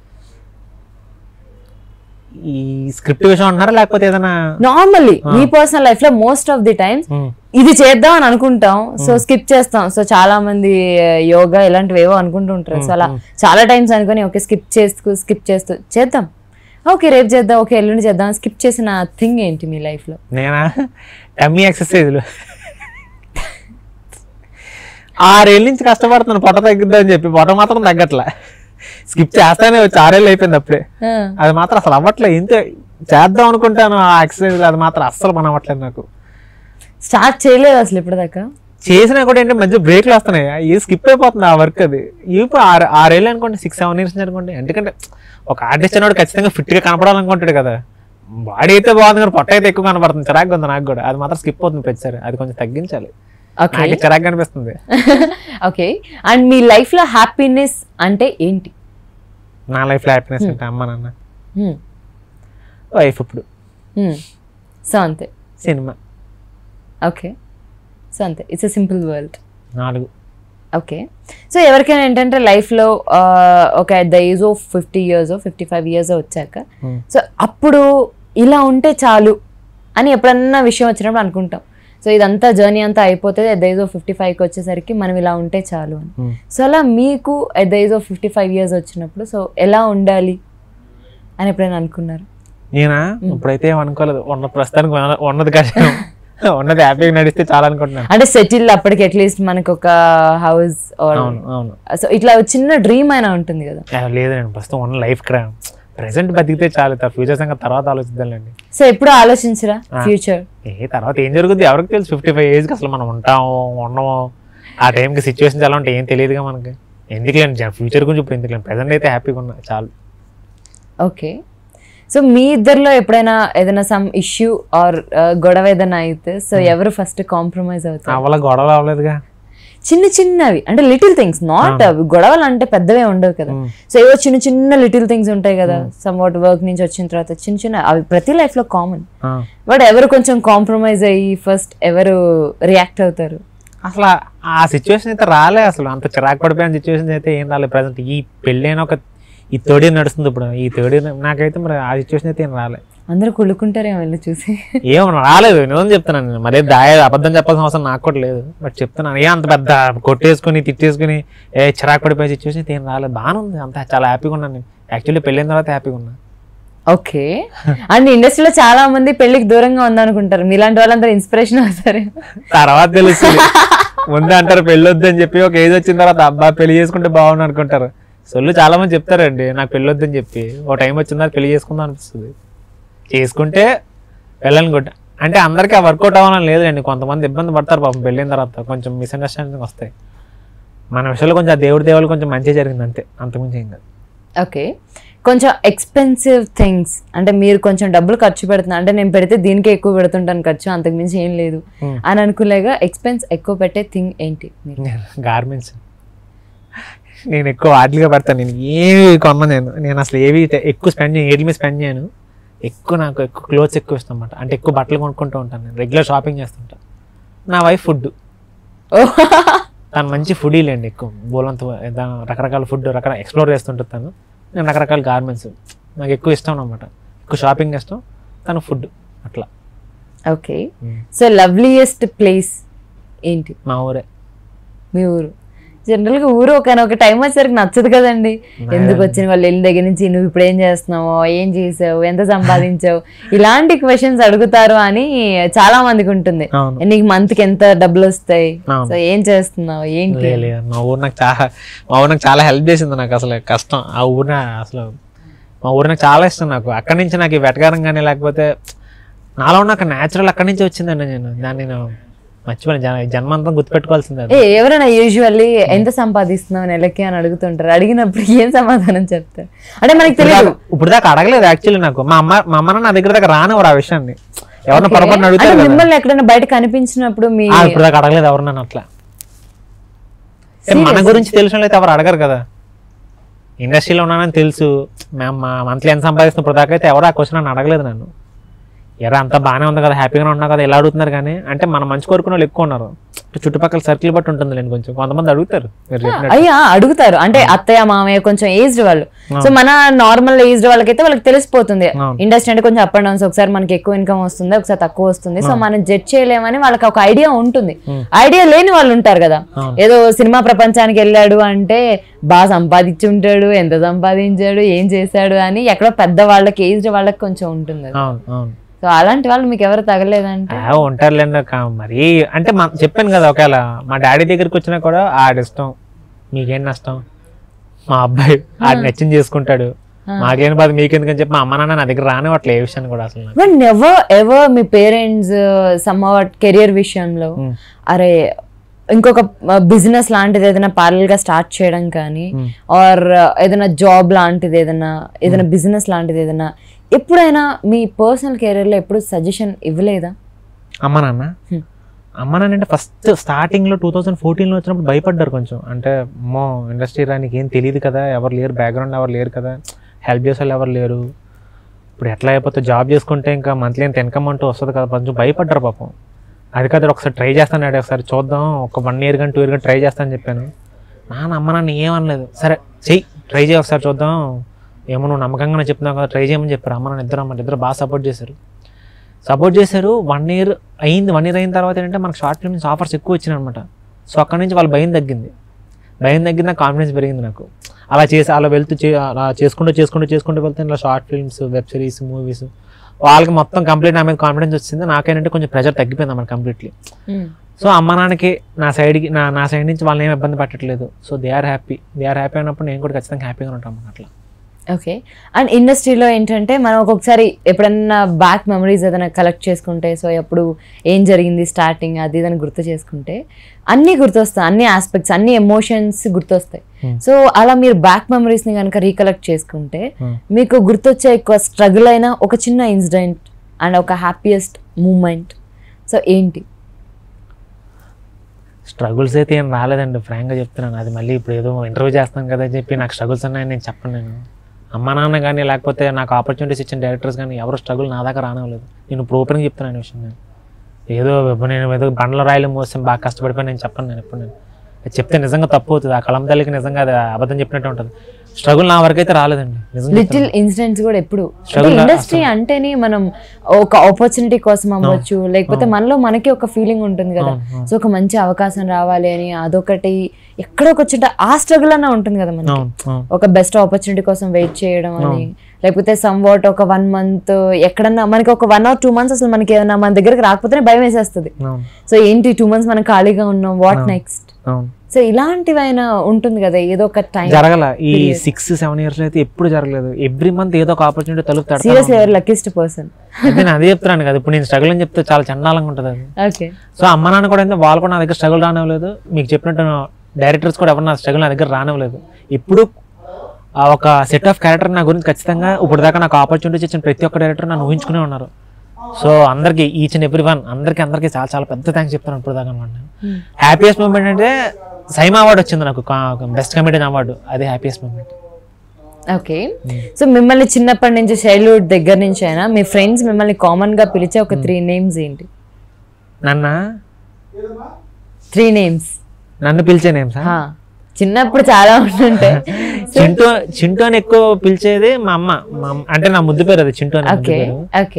ఈ స్క్రిప్ట్ విషయం అంటున్నారా లేకపోతే ఏదైనా నార్మల్లీ మీ పర్సనల్ లైఫ్ లో most of the times hmm. ఇది చేద్దాం అని అనుకుంటాం సో స్కిప్ చేస్తాం సో చాలా మంది యోగా ఇలాంటివి ఏవో అనుకుంటూ ఉంటారు సో అలా చాలా టైమ్స్ అనుకుని ఓకే స్కిప్ చేస్తూ స్కిప్ చేస్తూ చేద్దాం ఓకే రేపు చేద్దాం ఓకే ఎల్లుండి చేద్దాం స్కిప్ చేసిన థింగ్ ఏంటి మీ లైఫ్ లో నేనా టమ్మీ ఎక్సర్సైజ్లు ఆరేళ్ళ నుంచి కష్టపడుతున్నాను పొట్ట తగ్గిద్దా అని చెప్పి పొట్ట మాత్రం తగ్గట్లే స్కిప్ చేస్తానే వచ్చి ఆరేళ్ళు అయిపోయింది అప్పుడే ఆ, అది మాత్రం అసలు అవ్వట్లేదు ఇంత చేద్దాం అనుకుంటాను ఆ ఎక్సర్సైజ్ అది మాత్రం అస్సలు పని అవ్వట్లేదు నాకు స్టార్ట్ చేయలేదు అసలు ఇప్పటిదాకా చేసినా కూడా ఏంటంటే మధ్య బ్రేక్లు వస్తున్నాయి ఇది స్కిప్ అయిపోతుంది ఆ వర్క్ అది ఇప్పుడు ఆరు ఆరేళ్ళు అనుకోండి సిక్స్ సెవెన్ ఇయర్స్ అనుకోండి ఎందుకంటే ఒక ఆర్టిస్ట్ అనేవాడు ఖచ్చితంగా fit గా కనపడాలనుకుంటాడు కదా బాడీ అయితే బాగుంది కానీ పొట్ట అయితే ఎక్కువ కనపడుతుంది చిరాగ్గా ఉంది నాకు కూడా అది మాత్రం స్కిప్ అవుతుంది ప్రతిసారి అది కొంచెం తగ్గించాలి ఓకే నాకు చిరాగ్గా అనిపిస్తుంది ఓకే అండ్ మీ లైఫ్ లో హ్యాపీనెస్ అంటే ఏంటి నా లైఫ్లో హ్యాపీనెస్ అంటే అమ్మ నాన్న హ్మ్, వైఫ్ ఇప్పుడు హ్మ్. సో అంతే సినిమా ఓకే సో అంతే ఇట్స్ ఎ సింపుల్ వరల్డ్ నాలుగు ఓకే సో ఎవరికైనా ఏంటంటే లైఫ్లో ఒక at the age of fifty years fifty five years వచ్చాక Hmm. సో అప్పుడు ఇలా ఉంటే చాలు అని ఎప్పుడన్నా విషయం వచ్చినప్పుడు అనుకుంటాం సో ఇదంతా జర్నీ అంతా అయిపోతుంది at the age of fifty ఫైవ్కి వచ్చేసరికి మనం ఇలా ఉంటే చాలు అని Hmm. సో అలా మీకు at the age of fifty five years వచ్చినప్పుడు సో ఎలా ఉండాలి అని ఎప్పుడైనా అనుకున్నారు నేనా ఇప్పుడైతే ఏం అనుకోలేదు ఉన్న ప్రస్తుతానికి ఉన్న- ఉన్నది కష్టం ఉన్నది హ్యాపీగా నడిస్తే చాలా అనుకుంటున్నాను అంటే సెటిల్ అప్పటికి అట్లీస్ట్ మనకు ఒక హౌస్ ఆర్ అవును అవును సో ఇట్లా చిన్న డ్రీమ్ అయినా ఉంటుంది కదా ఆ, లేదండి ప్రస్తుతం ఉన్న లైఫ్ క్రా ప్రెసెంట్ బతికితే చాలు ఫ్యూచర్ సంగతి తర్వాత ఆలోచిద్దాంలేండి సో ఎప్పుడు ఆలోచించరా ఫ్యూచర్ ఏ తర్వాత ఏం జరుగుద్ది ఎవరికి తెలుసు ఫిఫ్టీ ఫైవ్ ఏజ్కి అసలు మనం ఉంటాము ఉండము ఆ టైంకి సిచ్యువేషన్స్ ఎలా ఉంటాయి ఏం తెలియదుగా మనకి ఎందుకులేండి ఫ్యూచర్ గురించి ఇప్పుడు ఎందుకులేండి ప్రెసెంట్ అయితే హ్యాపీగా ఉన్నా చాలు ఓకే సో మీ ఇద్దరిలో ఎప్పుడైనా ఏదైనా సమ్ ఇష్యూ ఆర్ గొడవ ఏదైనా అయితే సో ఎవరు ఫస్ట్ కాంప్రమైజ్ అవుతారు అవ్వాల గొడవ అవ్వలేదుగా చిన్న చిన్నవి అంటే లిటిల్ థింగ్స్ నాట్ అవి గొడవలు అంటే పెద్దవే ఉండవు కదా Hmm. సో ఏవో చిన్న చిన్న లిటిల్ థింగ్స్ ఉంటాయి కదా సమ్ వాట్ వర్క్ నుంచి వచ్చిన తర్వాత చిన్న చిన్న అవి ప్రతి లైఫ్ లో కామన్ ఆ. బట్ ఎవరు కొంచెం కాంప్రమైజ్ అయ్యి ఫస్ట్ ఎవరు రియాక్ట్ అవుతారు అసలు ఆ- ఆ సిచ్యువేషన్ అయితే రాలే అసలు అంత చిరాకు పడిపోయిన సిచ్యువేషన్ అయితే ఏం రాలేదు ప్రజెంట్ ఈ పెళ్ళైన ఒక ఈ థర్డ్ ఇయర్ నడుస్తుంది ఇప్పుడు ఈ థర్డ్ ఇయర్ నాకైతే మరి ఆ సిచ్యువేషన్ అయితే ఏం రాలే అందరూ కుళ్ళుకుంటారేమో వెళ్ళి చూసి ఏం రాలేదు నేను చెప్తున్నాను నేను మరీ దాయ అబద్ధం చెప్పాల్సిన అవసరం నాకు కూడా లేదు బట్ చెప్తున్నాను ఏ అంత పెద్ద కొట్టేసుకుని తిట్టేసుకుని ఏ చిరాకు పడిపోయే సిచ్యువేషన్ అయితే ఏం రాలేదు బాగానే ఉంది అంత చాలా హ్యాపీగా ఉన్నాను నేను యాక్చువల్లీ పెళ్ళైన తర్వాత హ్యాపీగా ఉన్నా ఓకే అండ్ ఇండస్ట్రీలో చాలా మంది పెళ్లికి దూరంగా ఉందనుకుంటారు మీలాంటి వాళ్ళందరూ ఇన్స్పిరేషన్ అవుతారు తర్వాత తెలుస్తుంది ముందు అంటారు పెళ్ళి వద్దని చెప్పి ఒక ఏజ్ వచ్చిన తర్వాత అబ్బా పెళ్లి చేసుకుంటే బాగుండు అనుకుంటారు సొల్లు చాలా మంది చెప్తారండి నాకు పెళ్ళి వద్దని చెప్పి ఓ టైం వచ్చిన తర్వాత పెళ్లి చేసుకుందాం అనిపిస్తుంది చేసుకుంటే వెళ్ళని గుడ్ అంటే అందరికీ ఆ వర్కౌట్ అవ్వాలని లేదండి కొంతమంది ఇబ్బంది పడతారు పాపం పెళ్ళిన తర్వాత కొంచెం మిస్అండర్స్టాండింగ్ వస్తాయి మన విషయంలో కొంచెం ఆ దేవుడి దేవుళ్ళు కొంచెం మంచిగా జరిగింది అంతే అంతకుమించి ఏం కాదు ఓకే కొంచెం ఎక్స్పెన్సివ్ థింగ్స్ అంటే మీరు కొంచెం డబ్బులు ఖర్చు పెడుతున్నారు అంటే నేను పెడితే దీనికే ఎక్కువ పెడుతుంటాను ఖర్చు అంతకు మించి ఏం లేదు Hmm. అని అనుకునేగా ఎక్స్పెన్స్ ఎక్కువ పెట్టే థింగ్ ఏంటి మీరు గార్మెంట్స్ నేను ఎక్కువ వాటిగా పెడతాను నేను ఏవి కొన్నా నేను నేను అసలు ఏవి te- ఎక్కువ స్పెండ్ చేయను ఏది మీద స్పెండ్ చేయను ఎక్కువ నాకు ఎక్కువ క్లోత్స్ ఎక్కువ ఇష్టం అన్నమాట అంటే ఎక్కువ బట్టలు కొనుక్కుంటూ ఉంటాను నేను రెగ్యులర్ షాపింగ్ చేస్తుంటాను నా వైఫ్ ఫుడ్ తను మంచి ఫుడీ లేండి ఎక్కువ బోలంత దాని రకరకాల ఫుడ్ రకరకాల ఎక్స్ప్లోర్ చేస్తుంటుంది తను నేను రకరకాల గార్మెంట్స్ నాకు ఎక్కువ ఇష్టం అనమాట ఎక్కువ షాపింగ్ ఇష్టం తను ఫుడ్ అట్లా ఓకే సో లవ్లీయెస్ట్ ప్లేస్ ఏంటి మా ఊరే మీ ఊరు జనరల్గా ఊరు ఒక ఒక టైం వచ్చేసరికి నచ్చదు కదండి ఎందుకు వచ్చిన వాళ్ళు వెళ్ళిన దగ్గర నుంచి నువ్వు ఇప్పుడు ఏం చేస్తున్నావు ఏం చేసావు ఎంత సంపాదించావు ఇలాంటి క్వశ్చన్స్ అడుగుతారు అని చాలా మందికి ఉంటుంది అవును నీకు మంత్ కి ఎంత డబ్బులు వస్తాయి అవును. సో ఏం చేస్తున్నావు ఏంటి లే, లే, మా ఊరు నాకు చాలా మా ఊరు నాకు చాలా హెల్ప్ చేసింది నాకు అసలు కష్టం ఆ ఊరు నా- అసలు మా ఊరు నాకు చాలా ఇష్టం నాకు అక్కడి నుంచి నాకు ఈ వెటకారం కానీ లేకపోతే నాలో నాకు న్యాచురల్ అక్కడి నుంచి వచ్చిందండి నేను దాన్ని నేను మర్చిపోయిన జన జన్మంతా గుర్తుపెట్టుకోవాల్సిందే అది. ఏ ఎవరైనా యూజువల్లీ ఎంత సంపాదిస్తున్నావు నెలకి అని అడుగుతుంటారు అడిగినప్పుడు ఏం సమాధానం చెప్తారు అంటే మనకి ఇప్పుడు తెలియదు దాకా- ఇప్పుడు దాకా అడగలేదు యాక్చువల్లీ నాకు మా అమ్మ మా అమ్మ నా దగ్గర దాకా రానివ్వరు ఆ విషయాన్ని ఎవరిని పొరపాటున అంటే అడుగుతారు కదా మిమ్మల్ని ఎక్కడైనా బయట కనిపించినప్పుడు మీ ఆ, ఇప్పుడు దాకా అడగలేదు ఎవరు నన్ను అట్లా ఏ, మన గురించి తెలిసిన అయితే ఎవరు అడగరు కదా ఇండస్ట్రీలో ఉన్నానని తెలుసు మేము మా మంత్లీ ఎంత సంపాదిస్తున్న ఇప్పుడు దాకా అయితే ఎవరు ఆ క్వశ్చన్ నన్ను అడగలేదు నన్ను ఎరా అంతా బాగానే ఉంది కదా హ్యాపీగానే ఉన్నా కదా ఎలా అడుగుతున్నారు కానీ అంటే మన మంచి కోరుకునే వాళ్ళు ఎక్కువ ఉన్నారు చుట్టుపక్కల సర్కిల్ బట్టి ఉంటుంది లేండి కొంచెం కొంతమంది అడుగుతారు మీరు చెప్పినట్టు. అయ్యా అడుగుతారు అంటే అత్తయ్య మామయ్య కొంచెం ఏజ్డ్ వాళ్ళు సో మన నార్మల్ ఏజ్డ్ వాళ్ళకైతే వాళ్ళకి తెలిసిపోతుంది అవును. ఇండస్ట్రీ అంటే కొంచెం అప్ అండ్ డౌన్స్ ఒకసారి మనకి ఎక్కువ ఇన్కమ్ వస్తుంది ఒకసారి తక్కువ వస్తుంది సో మనం జడ్జ్ చేయలేమని వాళ్ళకి ఒక ఐడియా ఉంటుంది ఐడియా లేని వాళ్ళు ఉంటారు కదా అవును. ఏదో సినిమా ప్రపంచానికి వెళ్ళాడు అంటే బాగా సంపాదించి ఉంటాడు ఎంత సంపాదించాడు ఏం చేశాడు అని ఎక్కడో పెద్ద వాళ్ళకి ఏజ్డ్ వాళ్ళకి కొంచెం ఉంటుంది అది. అవును అవును సో అలాంటి వాళ్ళు మీకు ఎవరు తగలేదంటే ఆ, ఉంటారులేండి కా- మరి అంటే మా చెప్పాను కదా ఒకవేళ మా డాడీ దగ్గరికి వచ్చినా కూడా ఆడిష్టం మీకేం నష్టం మా అబ్బాయి ఆడి నచ్చింది చేసుకుంటాడు మాకేం బాధ మీకెందుకని చెప్పి మా అమ్మ నాన్న నా దగ్గర రానివ్వట్లే ఏ విషయాన్ని కూడా అసలు నాకు. బట్ నెవర్ ఎవర్ మీ పేరెంట్స్ సమ్ కెరియర్ విషయంలో Hmm. అరే ఇంకొక బిజినెస్ లాంటిది ఏదైనా parallel గా స్టార్ట్ చేయడం కానీ Hmm. ఆర్ ఏదైనా జాబ్ లాంటిది ఏదైనా ఏదైనా బిజినెస్ లాంటిది ఏదైనా ఎప్పుడైనా మీ పర్సనల్ కెరియర్లో ఎప్పుడు సజెషన్ ఇవ్వలేదా అమ్మ నాన్న Hmm. అమ్మ నాన్న అంటే ఫస్ట్ స్టార్టింగ్లో టూ థౌజండ్ ఫోర్టీన్లో వచ్చినప్పుడు భయపడ్డారు కొంచెం అంటే అమ్మో ఇండస్ట్రీ రానికి ఏం తెలియదు కదా ఎవరు లేరు బ్యాక్గ్రౌండ్ ఎవరు లేరు కదా హెల్ప్ చేసే వాళ్ళు ఎవరు లేరు ఇప్పుడు ఎట్లా అయిపోతే జాబ్ చేసుకుంటే ఇంకా మంత్లీ ఎంత ఇన్కమ్ అంటూ వస్తుంది కదా కొంచెం భయపడ్డారు పాపం అది కదా ఒకసారి ట్రై చేస్తాను డాడీ ఒకసారి చూద్దాం ఒక వన్ ఇయర్ కానీ టూ ఇయర్ కానీ ట్రై చేస్తానని చెప్పాను నాన్న అమ్మ నాన్న ఏమనలేదు సరే చెయ్యి ట్రై చేయి ఒకసారి చూద్దాం ఏమో నువ్వు నమ్మకంగా చెప్తున్నావు కదా ట్రై చేయమని చెప్పారు అమ్మ నాన్న ఇద్దరు అమ్మ ఇద్దరు బాగా సపోర్ట్ చేశారు సపోర్ట్ చేశారు వన్ ఇయర్ అయింది వన్ ఇయర్ అయిన తర్వాత ఏంటంటే మనకు షార్ట్ ఫిల్మ్ నుంచి ఆఫర్స్ ఎక్కువ వచ్చినాయి అనమాట సో అక్కడ నుంచి వాళ్ళ భయం తగ్గింది భయం తగ్గింది నాకు కాన్ఫిడెన్స్ పెరిగింది నాకు అలా చేసి అలా వెళ్తూ చే- అలా చేసుకుంటూ చేసుకుంటూ చేసుకుంటూ వెళ్తే ఇలా short films web series movies వాళ్ళకి మొత్తం కంప్లీట్ నా మీద కాన్ఫిడెన్స్ వచ్చింది నాకేంటంటే కొంచెం ప్రెషర్ తగ్గిపోయింది అన్నమాట కంప్లీట్లీ సో అమ్మ నాన్నకి నా సైడ్కి నా నా సైడ్ నుంచి వాళ్ళని ఏమి ఇబ్బంది పెట్టట్లేదు so they are happy they are happy అయినప్పుడు నేను కూడా ఖచ్చితంగా హ్యాపీగా ఉంటాను అన్నమాట అట్లా ఓకే అండ్ ఇండస్ట్రీలో ఏంటంటే మనం ఒక్కొక్కసారి ఎప్పుడన్నా బ్యాక్ మెమరీస్ ఏదైనా కలెక్ట్ చేసుకుంటే సో ఎప్పుడు ఏం జరిగింది స్టార్టింగ్ అది ఇదని గుర్తు చేసుకుంటే అన్నీ గుర్తొస్తాయి అన్ని ఆస్పెక్ట్స్ అన్ని ఎమోషన్స్ గుర్తొస్తాయి Hmm. సో అలా మీరు బ్యాక్ మెమరీస్ని కనుక రీకలెక్ట్ చేసుకుంటే Hmm. మీకు గుర్తొచ్చే ఎక్కువ స్ట్రగుల్ అయిన ఒక చిన్న ఇన్సిడెంట్ అండ్ ఒక హ్యాపీయెస్ట్ మూమెంట్ సో ఏంటి స్ట్రగుల్స్ అయితే ఏం రాలేదండి ఫ్రాంక్గా చెప్తున్నాను అది మళ్ళీ ఇప్పుడు ఏదో ఇంటర్వ్యూ చేస్తాను కదా అని చెప్పి నాకు స్ట్రగుల్స్ ఉన్నాయని నేను చెప్పను నేను అమ్మ నాన్న కానీ లేకపోతే నాకు ఆపర్చునిటీస్ ఇచ్చిన డైరెక్టర్స్ కానీ ఎవరు స్ట్రగుల్ నా దాకా రానివ్వలేదు నేను ఇప్పుడు ఓపెన్గా చెప్తున్నాను ఈ విషయం నేను ఏదో నేను ఏదో బండ్ల రాయలు మోసం బాగా కష్టపడిపోయి నేను చెప్పను నేను ఎప్పుడు నేను అది చెప్తే నిజంగా తప్పు అవుతుంది ఆ కలం తల్లికి నిజంగా అది అబద్ధం చెప్పినట్టు ఉంటుంది స్ట్రగుల్ నా వరకు అయితే రాలేదండి నిజంగా లిటిల్ ఇన్సిడెంట్స్ కూడా ఎప్పుడు Struggle ఇండస్ట్రీ అంటేనే మనం ఒక ఆపర్చునిటీ కోసం అవ్వచ్చు లేకపోతే మనలో మనకి ఒక ఫీలింగ్ ఉంటుంది కదా సో ఒక మంచి అవకాశం రావాలి అని అదొకటి ఎక్కడో ఒక చోట ఆ స్ట్రగుల్ అన్న ఉంటుంది కదా మనకి అవును అవును ఒక బెస్ట్ ఆపర్చునిటీ కోసం వెయిట్ చేయడం అని లేకపోతే సమ్ వాట్ ఒక వన్ మంత్ ఎక్కడన్నా మనకి ఒక వన్ ఆర్ టూ మంత్స్ అసలు మనకి ఏదైనా మన దగ్గరకు రాకపోతేనే భయం వేసేస్తుంది అవును సో ఏంటి టూ మంత్స్ మనం ఖాళీగా ఉన్నాం వాట్ నెక్స్ట్ అవును సో ఇలాంటివైనా ఉంటుంది కదా ఏదో ఒక టైం జరగల ఈ సిక్స్ సెవెన్ ఇయర్స్ అయితే ఎప్పుడు జరగలేదు ఎవ్రీ మంత్ ఏదో ఒక ఆపర్చునిటీ తలుపు తడతా సీరియస్ ఎవరు లక్కీస్ట్ పర్సన్ అదే నేను అదే చెప్తున్నాను కదా ఇప్పుడు నేను స్ట్రగుల్ అని చెప్తే చాలా చండాలంగా ఉంటుంది అది ఓకే సో అమ్మ నాన్న కూడా ఏంటంటే వాళ్ళు కూడా నా దగ్గర స్ట్రగుల్ రానివ్వలేదు మీకు చెప్పినట్టు డైరెక్టర్స్ కూడా ఎవరు నా స్ట్రగుల్ నా దగ్గర రానివ్వలేదు ఇప్పుడు ఆ ఒక సెట్ ఆఫ్ క్యారెక్టర్ నా గురించి ఖచ్చితంగా ఇప్పుడు దాకా నాకు ఆపర్చునిటీస్ ఇచ్చిన ప్రతి ఒక్క డైరెక్టర్ నన్ను ఊహించుకునే ఉన్నారు సో అందరికి ఈచ్ అండ్ ఎవ్రీ వన్ అందరికి అందరికి చాలా చాలా పెద్ద థ్యాంక్స్ చెప్తాను ఇప్పుడు దాకా అనమాట హ్యాపీయెస్ట్ మూమెంట్ అంటే సైమా అవార్డు వచ్చింది నాకు బెస్ట్ కమిటీన్ అవార్డు అది హ్యాపీయెస్ట్ మూమెంట్ ఓకే సో మిమ్మల్ని చిన్నప్పటి నుంచి చైల్డ్హుడ్ దగ్గర నుంచి అయినా మీ ఫ్రెండ్స్ మిమ్మల్ని కామన్ గా పిలిచే ఒక త్రీ నేమ్స్ ఏంటి నన్న త్రీ నేమ్స్ నన్ను పిలిచే నేమ్ సార్ చిన్నప్పుడు చాలా ఉంటుంటాయి చింటూ చింటూ అని ఎక్కువ పిలిచేది మా అమ్మ మా అమ్మ- అంటే నా ముద్దు పేరు అది చింటూ అని ముద్దు ఓకే పేరు. ఓకే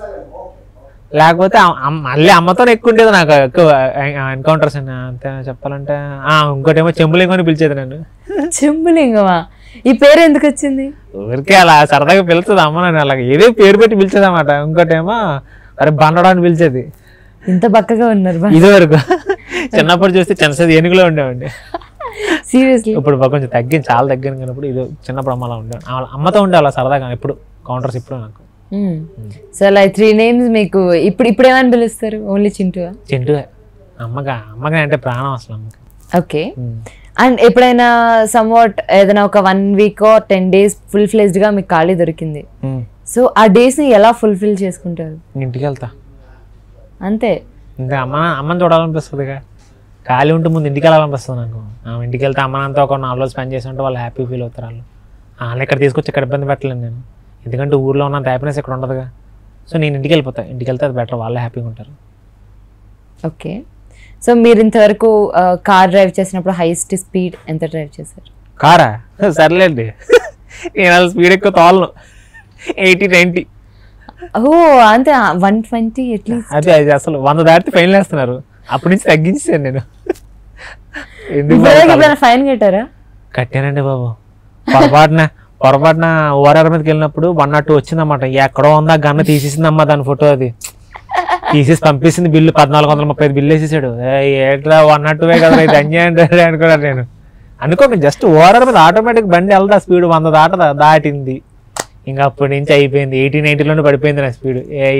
లేకపోతే ఆ- అమ్మ- మళ్ళీ అమ్మతో ఎక్కువ ఉండేది నాకు ఎక్కువ ఎన్కౌంటర్స్ అని అంతే చెప్పాలంటే ఆ ఇంకోటేమో చెంబులింగం అని పిలిచేది నన్ను చెంబులింగమా ఈ పేరు ఎందుకు వచ్చింది ఊరికే అలా సరదాగా పిలుస్తుంది అమ్మ నన్ను అలా ఏదో పేరు పెట్టి పిలిచేది అన్నమాట ఇంకోటేమో అరే బండడా అని పిలిచేది ఇంత బక్కగా ఉన్నారు ఇది వరకు చిన్నప్పుడు చూస్తే చిన్నసేది ఏనుగులో ఉండేవండి సీరియస్లీ ఇప్పుడు బాగా కొంచెం తగ్గింది చాలా తగ్గింది కానప్పుడు ఇది చిన్నప్పుడు అమ్మ అలా ఉండేవాడు అలా అమ్మతో ఉండే అలా సరదాగా ఎప్పుడు కౌంటర్స్ ఇప్పుడు నాకు సో అలా త్రీ నేమ్స్ మీకు ఇప్పుడు ఇప్పుడు ఏమని పిలుస్తారు ఓన్లీ చింటూ చింటూ అమ్మగా అమ్మగా అంటే ప్రాణం అసలు అమ్మకి ఓకే అండ్ ఎప్పుడైనా సమ్వాట్ ఏదైనా ఒక one week ten days full fledged గా మీకు ఖాళీ దొరికింది సో ఆ డేస్ ని ఎలా ఫుల్ఫిల్ చేసుకుంటారు ఇంటికి వెళ్తా అంతే ఇంకా అమ్మ అమ్మని చూడాలనిపిస్తుందిగా ఖాళీ ఉంటే ముందు ఇంటికి వెళ్ళాలనిపిస్తుంది నాకు ఆ ఇంటికి వెళ్తే అమ్మ నాన్నతో ఒక నాలుగు రోజులు స్పెండ్ చేసి ఉంటే వాళ్ళు హ్యాపీ ఫీల్ అవుతారు వాళ్ళు వాళ్ళు ఇక్కడ తీసుకొచ్చి ఇక్కడ ఇబ్బంది పెట్టలేను నేను ఎందుకంటే ఊర్లో ఉన్నంత హ్యాపీనెస్ ఇక్కడ ఉండదుగా సో నేను ఇంటికి వెళ్ళిపోతా ఇంటికి వెళ్తే అది బెటర్ వాళ్ళే హ్యాపీగా ఉంటారు ఓకే సో మీరు ఇంతవరకు కార్ డ్రైవ్ చేసినప్పుడు హైయెస్ట్ స్పీడ్ ఎంత డ్రైవ్ చేశారు కారా సర్లేండి నేను అసలు స్పీడ్ ఎక్కువ తోలను ఎయిటీ నైంటీ ఓ అంతే వన్ ట్వంటీ ఎట్లీస్ట్ అదే అది అసలు వంద దాటితే ఫైన్ వేస్తున్నారు అప్పటి నుంచి తగ్గించాను నేను ఎందుకు బాబు ఎప్పుడైనా ఫైన్ కట్టారా కట్టానండి బాబు పొరపాటున పొరపాటున ఓఆర్ఆర్ మీదకి వెళ్ళినప్పుడు వన్ నాట్ టూ వచ్చిందన్నమాట ఎక్కడో ఉందా గన్న తీసేసిందమ్మా దాని ఫోటో అది తీసేసి పంపించింది బిల్లు పద్నాలుగు వందల ముప్పై ఐదు బిల్లు వేసేసాడు ఏయ్, ఏంట్రా వన్ నాట్ టూవే కదా ఇది అన్యాయం రా అనుకున్నాను నేను అనుకోక జస్ట్ ఓఆర్ఆర్ మీద ఆటోమేటిక్ బండి వెళ్తా స్పీడ్ వంద దాటదా దాటింది ఇంకా అప్పటి నుంచి అయిపోయింది ఎయిటీ నైన్టీలోనే పడిపోయింది నా స్పీడ్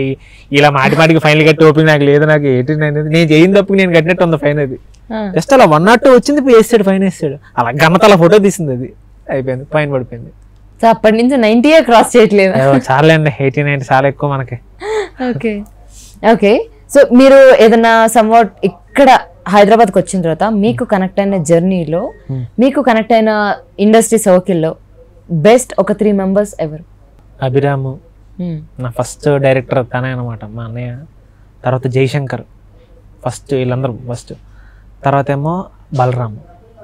ఇలా మాటి మాటికి ఫైనల్ కట్టి ఓపెన్ నాకు లేదు నాకు ఎయిటీ నైన్ నేను చేయిన తప్పుకి నేను కట్టినట్టు ఉంది ఫైన్ అది జస్ట్ అలా వన్ నాట్ టూ వచ్చింది పోయి వేసాడు ఫైన్ వేసాడు అలా గన్నతల ఫోటో తీసింది అది అయిపోయింది ఫైన్ పడిపోయింది సో అప్పటి నుంచి నైన్టీయే క్రాస్ చేయట్లేదు ఏవో చాలా అండి ఎయిటీ నైన్టీ చాలా ఎక్కువ మనకి ఓకే ఓకే సో మీరు ఏదైనా సమ్వాట్ ఇక్కడ హైదరాబాద్కి వచ్చిన తర్వాత మీకు కనెక్ట్ అయిన జర్నీలో మీకు కనెక్ట్ అయిన ఇండస్ట్రీ సర్కిల్లో బెస్ట్ ఒక త్రీ మెంబర్స్ ఎవరు అభిరాము నా ఫస్ట్ డైరెక్టర్ తనే అనమాట మా అన్నయ్య తర్వాత జయశంకర్ ఫస్ట్ వీళ్ళందరూ ఫస్ట్ తర్వాత ఏమో బలరాము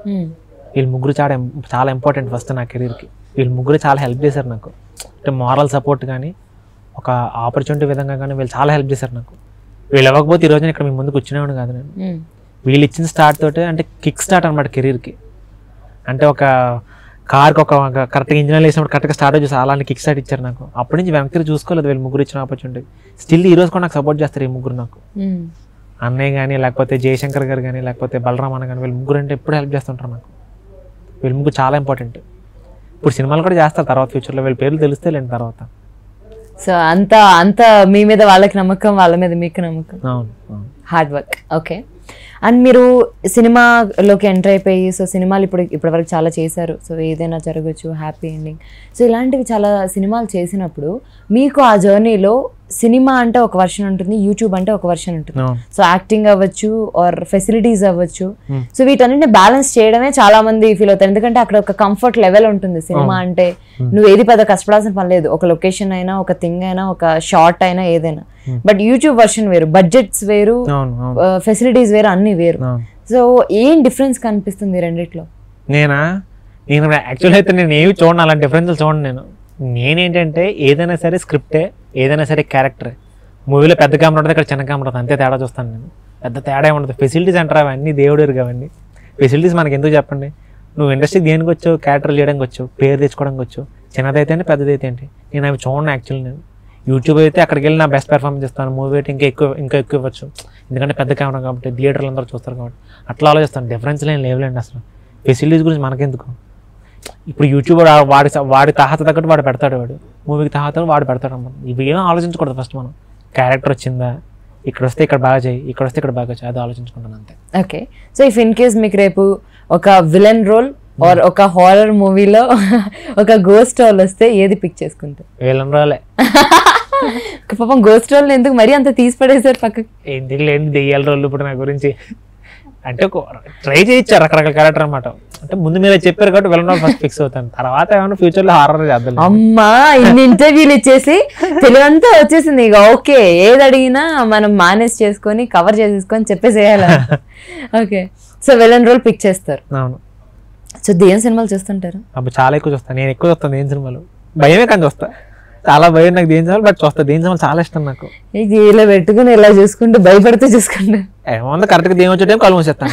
వీళ్ళు ముగ్గురు చాలా im- చాలా ఇంపార్టెంట్ ఫస్ట్ నా కెరీర్కి వీళ్ళు ముగ్గురు చాలా హెల్ప్ చేశారు నాకు అంటే మారల్ సపోర్ట్ కానీ ఒక ఆపర్చునిటీ విధంగా కానీ వీళ్ళు చాలా హెల్ప్ చేశారు నాకు వీళ్ళు ఇవ్వకపోతే ఈ రోజున ఇక్కడ మీ ముందుకు వచ్చినవాడు కాదు నేను వీళ్ళు ఇచ్చిన స్టార్ట్ తోటే అంటే కిక్ స్టార్ట్ అనమాట కెరీర్కి అంటే ఒక కార్కి ఒక కరెక్ట్గా ఇంజనీర్ వేసినప్పుడు కరెక్ట్గా స్టార్ట్ చేసి అలాంటి కిక్ స్టార్ట్ ఇచ్చారు నాకు అప్పటి నుంచి వెనక్కి చూసుకోలేదు వీళ్ళు ముగ్గురు ఇచ్చిన ఆపర్చునిటీ స్టిల్ ఈ రోజు కూడా నాకు సపోర్ట్ చేస్తారు ఈ ముగ్గురు నాకు అన్నయ్య కానీ లేకపోతే జయశంకర్ గారు కానీ లేకపోతే బలరామ్ అన్న కానీ వీళ్ళు ముగ్గురు అంటే ఎప్పుడు హెల్ప్ చేస్తుంటారు నాకు వీళ్ళు ముగ్గురు చాలా ఇంపార్టెంట్ ఇప్పుడు సినిమాలు కూడా చేస్తారు తర్వాత ఫ్యూచర్లో వీళ్ళ పేర్లు తెలిస్తే లేని తర్వాత సో అంత అంత మీ మీద వాళ్ళకి నమ్మకం వాళ్ళ మీద మీకు నమ్మకం అవును అవును హార్డ్ వర్క్ ఓకే అండ్ మీరు సినిమాలోకి ఎంటర్ అయిపోయి సో సినిమాలు ఇప్పుడు ఇప్పటి వరకు చాలా చేశారు సో ఏదైనా జరగచ్చు హ్యాపీ ఎండింగ్ సో ఇలాంటివి చాలా సినిమాలు చేసినప్పుడు మీకు ఆ జర్నీలో సినిమా అంటే ఒక వర్షన్ ఉంటుంది యూట్యూబ్ అంటే ఒక వర్షన్ ఉంటుంది అవును సో యాక్టింగ్ అవ్వచ్చు ఆర్ ఫెసిలిటీస్ అవ్వచ్చు Hmm. సో వీటన్నిటిని బ్యాలెన్స్ చేయడమే చాలా మంది ఫీల్ అవుతారు ఎందుకంటే అక్కడ ఒక కంఫర్ట్ లెవెల్ ఉంటుంది సినిమా అంటే నువ్వు ఏది పెద్ద కష్టపడాల్సిన పని లేదు ఒక లొకేషన్ అయినా ఒక థింగ్ అయినా ఒక షార్ట్ అయినా ఏదైనా బట్ యూట్యూబ్ వర్షన్ వేరు బడ్జెట్స్ వేరు అవును అవును ఫెసిలిటీస్ వేరు అన్ని వేరు అవును సో ఏం డిఫరెన్స్ కనిపిస్తుంది ఈ రెండిట్లో నేనా నేను యాక్చువల్ అయితే నేను ఏమి చూడను అలాంటి డిఫరెన్స్లు చూడండి నేను నేనేంటంటే ఏదైనా సరే స్క్రిప్టే ఏదైనా సరే క్యారెక్టరే మూవీలో పెద్ద కెమెరా ఉంటుంది ఇక్కడ చిన్న కెమెరా ఉంటుంది అంతే తేడా చూస్తాను నేను పెద్ద తేడా ఏమి ఉండదు ఫెసిలిటీస్ అంటారు అవన్నీ దేవుడు ఎరుగు అవన్నీ ఫెసిలిటీస్ మనకి ఎందుకు చెప్పండి నువ్వు ఇండస్ట్రీకి దేనికి వచ్చావు క్యారెక్టర్ చేయడానికి వచ్చావు పేరు తెచ్చుకోవడానికి వచ్చావు చిన్నదైతే ఏంటి పెద్దదైతే ఏంటి నేను అవి చూడను యాక్చువల్లీ నేను యూట్యూబ్ అయితే అక్కడికి వెళ్ళి నా బెస్ట్ పెర్ఫార్మెన్స్ ఇస్తాను మూవీ అయితే ఇంకా ఎక్కువ ఇంకా ఎక్కువ ఇవ్వచ్చు ఎందుకంటే పెద్ద కెమెరా కాబట్టి థియేటర్లు అందరూ చూస్తారు కాబట్టి అట్లా ఆలోచిస్తాను డిఫరెన్స్ ఏం లేవులేండి అసలు ఫెసిలిటీస్ గురించి మనకెందుకు ఇప్పుడు యూట్యూబ్ వాడు వాడి వాడి తాహత తగ్గట్టు వాడు పెడతాడు వాడు మూవీకి తాహత వాడు పెడతాడు అన్నమాట ఇవి ఏం ఆలోచించకూడదు ఫస్ట్ మనం క్యారెక్టర్ వచ్చిందా ఇక్కడ వస్తే ఇక్కడ బాగా చేయి ఇక్కడ వస్తే ఇక్కడ బాగా చేయి అది ఆలోచించుకుంటాను అంతే okay so if in case మీకు రేపు ఒక విలన్ రోల్ ఆర్ ఒక హారర్ మూవీలో ఒక గోస్ట్ రోల్ వస్తే ఏది పిక్ చేసుకుంటారు వీళ్ళని రాలే పాపం గోస్ట్ రోల్ ఎందుకు మరీ అంత తీసి పడేసారు పక్కకి ఎందుకు లేని దెయ్యాల రోజులు ఇప్పుడు నా గురించి అంటే ట్రై చేయించారు రకరకాల క్యారెక్టర్ అనమాట అంటే ముందు మీరు చెప్పారు కాబట్టి వెళ్ళడం ఫస్ట్ ఫిక్స్ అవుతాను తర్వాత ఏమైనా ఫ్యూచర్లో హారర్ చేద్దాం అమ్మా ఇన్ని ఇంటర్వ్యూలు ఇచ్చేసి తెలివంతా వచ్చేసింది ఇక ఓకే ఏది అడిగినా మనం మేనేజ్ చేసుకొని కవర్ చేసేసుకొని చెప్పేసేయాలి okay so villain role pick చేస్తారు అవును సో దేని సినిమాలు చూస్తుంటారు అప్పుడు చాలా ఎక్కువ చూస్తాను నేను ఎక్కువ చూస్తాను దేని సినిమాలు భయమే కానీ చూస్తా చాలా భయం నాకు దేని సినిమాలు బట్ చూస్తా దేని సినిమాలు చాలా ఇష్టం నాకు ఇది ఇలా పెట్టుకుని ఇలా చూసుకుంటూ భయపడుతూ చూసుకుంటూ ఏమో కరెక్ట్గా దేని వచ్చే టైం కళ్ళు మూసేస్తాను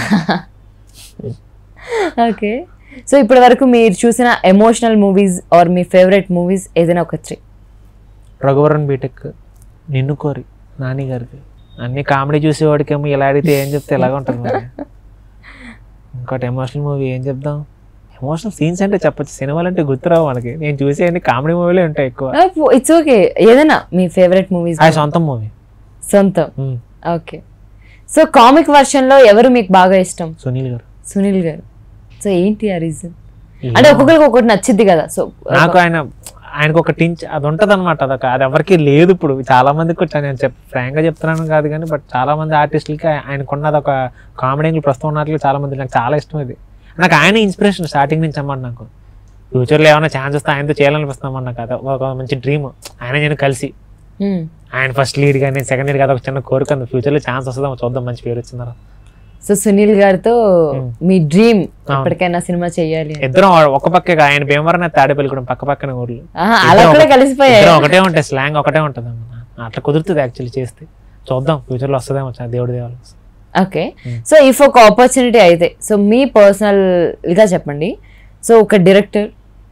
ఓకే సో ఇప్పటి వరకు మీరు చూసిన ఎమోషనల్ మూవీస్ ఆర్ మీ ఫేవరెట్ మూవీస్ ఏదైనా ఒక త్రీ రఘువరన్ బీటెక్ నిన్ను కోరి నాని గారికి అన్ని కామెడీ చూసేవాడికేమో ఇలా అడిగితే ఏం చెప్తే ఎలాగ ఉంటుంది మరి ఇంకోటి ఎమోషనల్ మూవీ ఏం చెప్దాం ఎమోషనల్ సీన్స్ అంటే చెప్పొచ్చు సినిమాలు అంటే గుర్తురావు మనకి నేను చూసే అన్ని కామెడీ మూవీలే ఉంటాయి ఎక్కువ ఇట్స్ ఓకే ఏదైనా మీ ఫేవరెట్ మూవీస్ అది సొంతం మూవీ సొంతం ఓకే సో కామిక్ వర్షన్లో ఎవరు మీకు బాగా ఇష్టం సునీల్ గారు సునీల్ గారు సో ఏంటి ఆ రీజన్ అంటే ఒక్కొక్కరికి ఒక్కొక్కటి నచ్చిద్ది కదా సో నాకు ఆయన ఆయనకు ఒక టించ్ అది ఉంటది అనమాట అదొక అది ఎవరికి లేదు ఇప్పుడు చాలా మందికి వచ్చా నేను చెప్ ఫ్రాంక్ గా చెప్తున్నాను కాదు కానీ బట్ చాలా మంది ఆర్టిస్టులకి ఆయనకున్నది ఒక కామెడీ ప్రస్తుతం ఉన్నట్లు చాలా మంది నాకు చాలా ఇష్టం ఇది నాకు ఆయన ఇన్స్పిరేషన్ స్టార్టింగ్ నుంచి అన్నమాట నాకు ఫ్యూచర్లో ఏమైనా ఛాన్స్ వస్తే ఆయనతో చేయాలనిపిస్తాం నాకు అది ఒక మంచి డ్రీమ్ ఆయన నేను కలిసి మ్మ్. ఆయన ఫస్ట్ లీడ్ కానీ సెకండ్ లీడ్ కాదు ఒక చిన్న కోరిక ఉంది ఫ్యూచర్లో ఛాన్స్ వస్తుందో చూద్దాం మంచి పేరు వచ్చిందా సో సునీల్ గారితో మీ డ్రీమ్ ఎప్పటికైనా సినిమా చేయాలి అని. ఇద్దరం ఒక పక్కే ఆయన భీమవరం తాడేపల్లి కూడా పక్క పక్కన ఊర్లు ఆహా, అలా కూడా కలిసిపోయాయి ఇద్దరం ఒకటే ఉంటాయి స్లాంగ్ ఒకటే ఉంటుంది అన్నమాట అట్లా కుదురుతుంది యాక్చువల్లీ చేస్తే చూద్దాం ఫ్యూచర్లో వస్తుందేమో చా- దేవుడి దేవాలి ఓకే సో ఇఫ్ ఒక ఆపర్చునిటీ అయితే సో మీ పర్సనల్ గా చెప్పండి సో ఒక డైరెక్టర్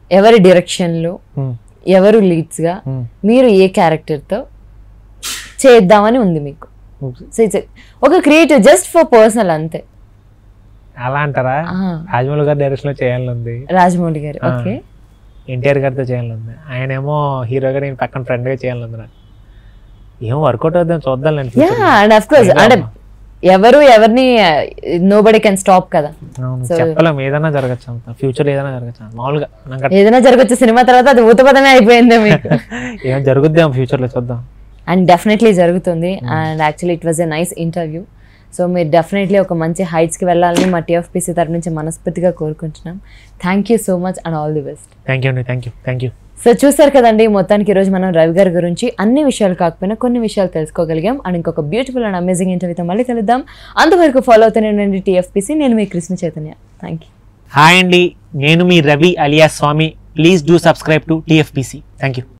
ఎవరి డైరెక్షన్లో ఉమ్, ఎవరు లీడ్స్గా ఉమ్. మీరు ఏ క్యారెక్టర్తో చేద్దామని ఉంది మీకు సో ఇట్స్ ఒక క్రియేటివ్ జస్ట్ ఫర్ పర్సనల్ అంతే అలా అంటారా ఆ, రాజమౌళి గారి డైరెక్షన్ లో చేయాలని ఉంది రాజమౌళి గారు ఆ. ఓకే ఎన్టీఆర్ గారితో చేయాలని ఉంది ఆయన ఏమో హీరోగా నేను పక్కన ఫ్రెండ్ గా చేయాలని ఉంది నాకు ఏం వర్కౌట్ అవుతాం చూద్దాం యా అండ్ అఫ్ కోర్స్ అంటే ఎవరు ఎవరిని నో బడీ కెన్ స్టాప్ కదా So- చెప్పలేం ఏదైనా జరగచ్చు అంత ఫ్యూచర్ ఏదైనా జరగచ్చు మామూలుగా నాకు అట్లా ఏదైనా జరగచ్చు సినిమా తర్వాత అది ఊతపదమే అయిపోయింది మీకు ఏం జరుగుద్దాం ఫ్యూచర్ లో చూద్దాం అండ్ డెఫినెట్లీ జరుగుతుంది and actually it was a nice interview so మీరు డెఫినెట్లీ ఒక మంచి హైట్స్కి వెళ్ళాలని మా టీఎఫ్పిసి తరపు నుంచి మనస్ఫూర్తిగా కోరుకుంటున్నాం thank you so much and all the best thank you అండి thank you thank you so చూసారు కదండి మొత్తానికి ఈరోజు మనం రవి గారి గురించి అన్ని విషయాలు కాకపోయినా కొన్ని విషయాలు తెలుసుకోగలిగాం అండ్ ఇంకొక బ్యూటిఫుల్ అండ్ అమేజింగ్ ఇంటర్వ్యూతో మళ్ళీ కలుద్దాం అంతవరకు ఫాలో అవుతూనే ఉండండి టీఎఫ్పిసి నేను మీ Krishna Chaitanya thank you hi అండి నేను మీ Ravi Alia Swami please do subscribe to TFPC thank you